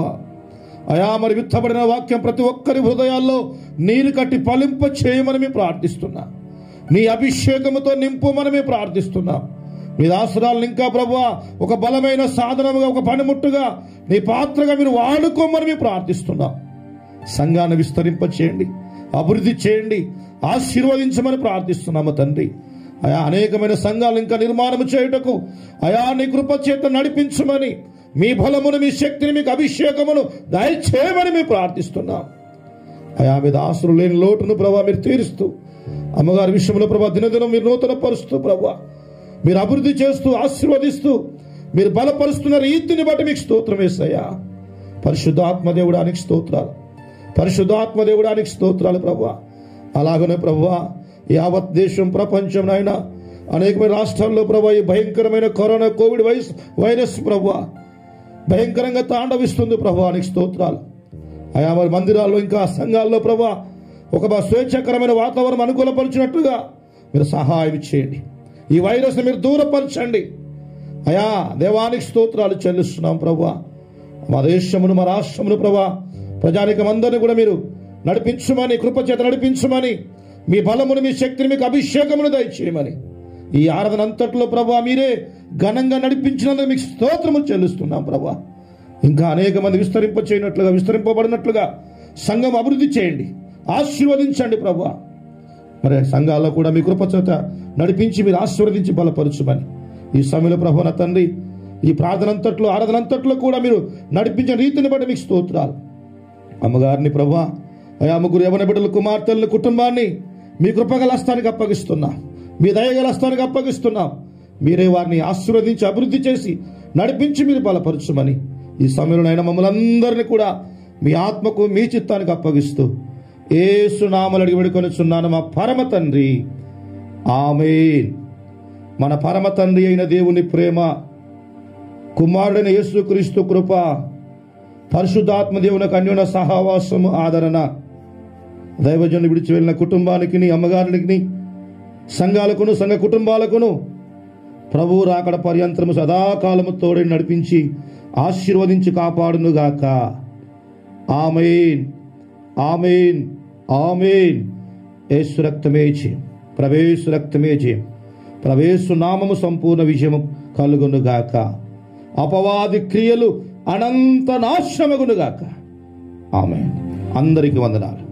Speaker 5: అయా మరి విత్తబడిన వాక్యం ప్రతి ఒక్కరి హృదయాల్లో నీరు కట్టి ఫలింప చేయమని మేము ప్రార్థిస్తున్నాం నీ అభిషేకముతో నింపుమని మేము ప్రార్థిస్తున్నాం నీ దాసురాలను ఇంకా ప్రభు ఒక బలమైన సాధనముగా ఒక పనిముట్టుగా నీ పాత్రగా మీరు వాడుకోమని మేము ప్రార్థిస్తున్నాం సంఘాన్ని విస్తరింప చేయండి అభివృద్ధి చేయండి ఆశీర్వదించమని ప్రార్థిస్తున్నాము తండ్రి అయా అనేకమైన సంఘాలు ఇంకా నిర్మాణం చేయుటకు అయా నీ కృప చేత నడిపించమని మీ బలమును మీ శక్తిని మీకు అభిషేకమును దయచేయమని మేము ప్రార్థిస్తున్నాం అయా మీద ఆసులు లేని లోటును ప్రభా మీరు తీరుస్తూ అమ్మగారి విషయంలో ప్రభా దినదినం మీరు నూతన పరుస్తూ ప్రభా మీరు అభివృద్ధి చేస్తూ ఆశీర్వదిస్తూ మీరు బలపరుస్తున్న రీతిని బట్టి మీకు స్తోత్రం వేసయ్యా పరిశుద్ధాత్మదేవుడానికి స్తోత్రాలు పరిశుద్ధాత్మదేవుడానికి స్తోత్రాలు ప్రభా అలాగనే ప్రభా యావత్ దేశం ప్రపంచం నాయన అనేకమైన రాష్ట్రాల్లో ప్రభా ఈ భయంకరమైన కరోనా కోవిడ్ వైరస్ వైరస్ ప్రభా భయంకరంగా తాండవిస్తుంది ప్రభానికి స్తోత్రాలు ఆయా మరి మందిరాల్లో ఇంకా సంఘాల్లో ప్రభా ఒక బా స్వేచ్ఛకరమైన వాతావరణం అనుకూలపరిచినట్టుగా మీరు సహాయం చేయండి ఈ వైరస్ని మీరు దూరపరచండి అయా దేవానికి స్తోత్రాలు చెల్లిస్తున్నాం ప్రభా మా దేశమును మా రాష్ట్రమును ప్రభా ప్రజానికమందరినీ కూడా మీరు నడిపించమని కృపచేత నడిపించమని మీ బలమును మీ శక్తిని మీకు అభిషేకమును దయచేయమని ఈ ఆరాధన అంతట్లో ప్రభా మీరే ఘనంగా నడిపించినందుకు మీకు స్తోత్రములు చెల్లిస్తున్నాం ప్రభా ఇంకా అనేక మంది విస్తరింప చేయనట్లుగా విస్తరింపబడినట్లుగా సంఘం అభివృద్ధి చేయండి ఆశీర్వదించండి ప్రభా మరి సంఘాల్లో కూడా మీ కృపచేత నడిపించి మీరు ఆశీర్వదించి బలపరచుమని ఈ సమయంలో ప్రభు నా తండ్రి ఈ ప్రార్థన అంతట్లో ఆరాధన అంతట్లో కూడా మీరు నడిపించిన రీతిని బట్టి మీకు స్తోత్రాలు అమ్మగారిని ప్రభా అయా ముగ్గురు యవన బిడ్డల కుమార్తెలను కుటుంబాన్ని మీ కృపగల హస్తానికి అప్పగిస్తున్నా మీ దయగల హస్తానికి అప్పగిస్తున్నాం మీరే వారిని ఆశీర్వదించి అభివృద్ధి చేసి నడిపించి మీరు బలపరచుమని ఈ సమయంలో అయినా మమ్మల్ని అందరినీ కూడా మీ ఆత్మకు మీ చిత్తానికి అప్పగిస్తూ ఏసునామలు అడిగి వేడుకొనిచున్నాను మా పరమ తండ్రి ఆమేన్ మన పరమ తండ్రి అయిన దేవుని ప్రేమ కుమారుడైన యేసుక్రీస్తు కృప పరిశుద్ధాత్మ దేవునికి అన్యోన సహవాసము ఆదరణ దైవజనులు విడిచి వెళ్ళిన కుటుంబానికి నీ అమ్మగారికి సంఘాలకును సంఘ కుటుంబాలకును ప్రభు రాకడ పర్యంతరము సదాకాలము తోడి నడిపించి ఆశీర్వదించి కాపాడునుగాక ఆమెన్ ఆమెన్ ఆమెన్ యేసు రక్తమే జయం ప్రవేశ రక్తమే జయం ప్రవేశ నామము సంపూర్ణ విజయము కలుగునుగాక అపవాది క్రియలు అనంత నాశనమగునుగాక ఆమె అందరికి వందనాలు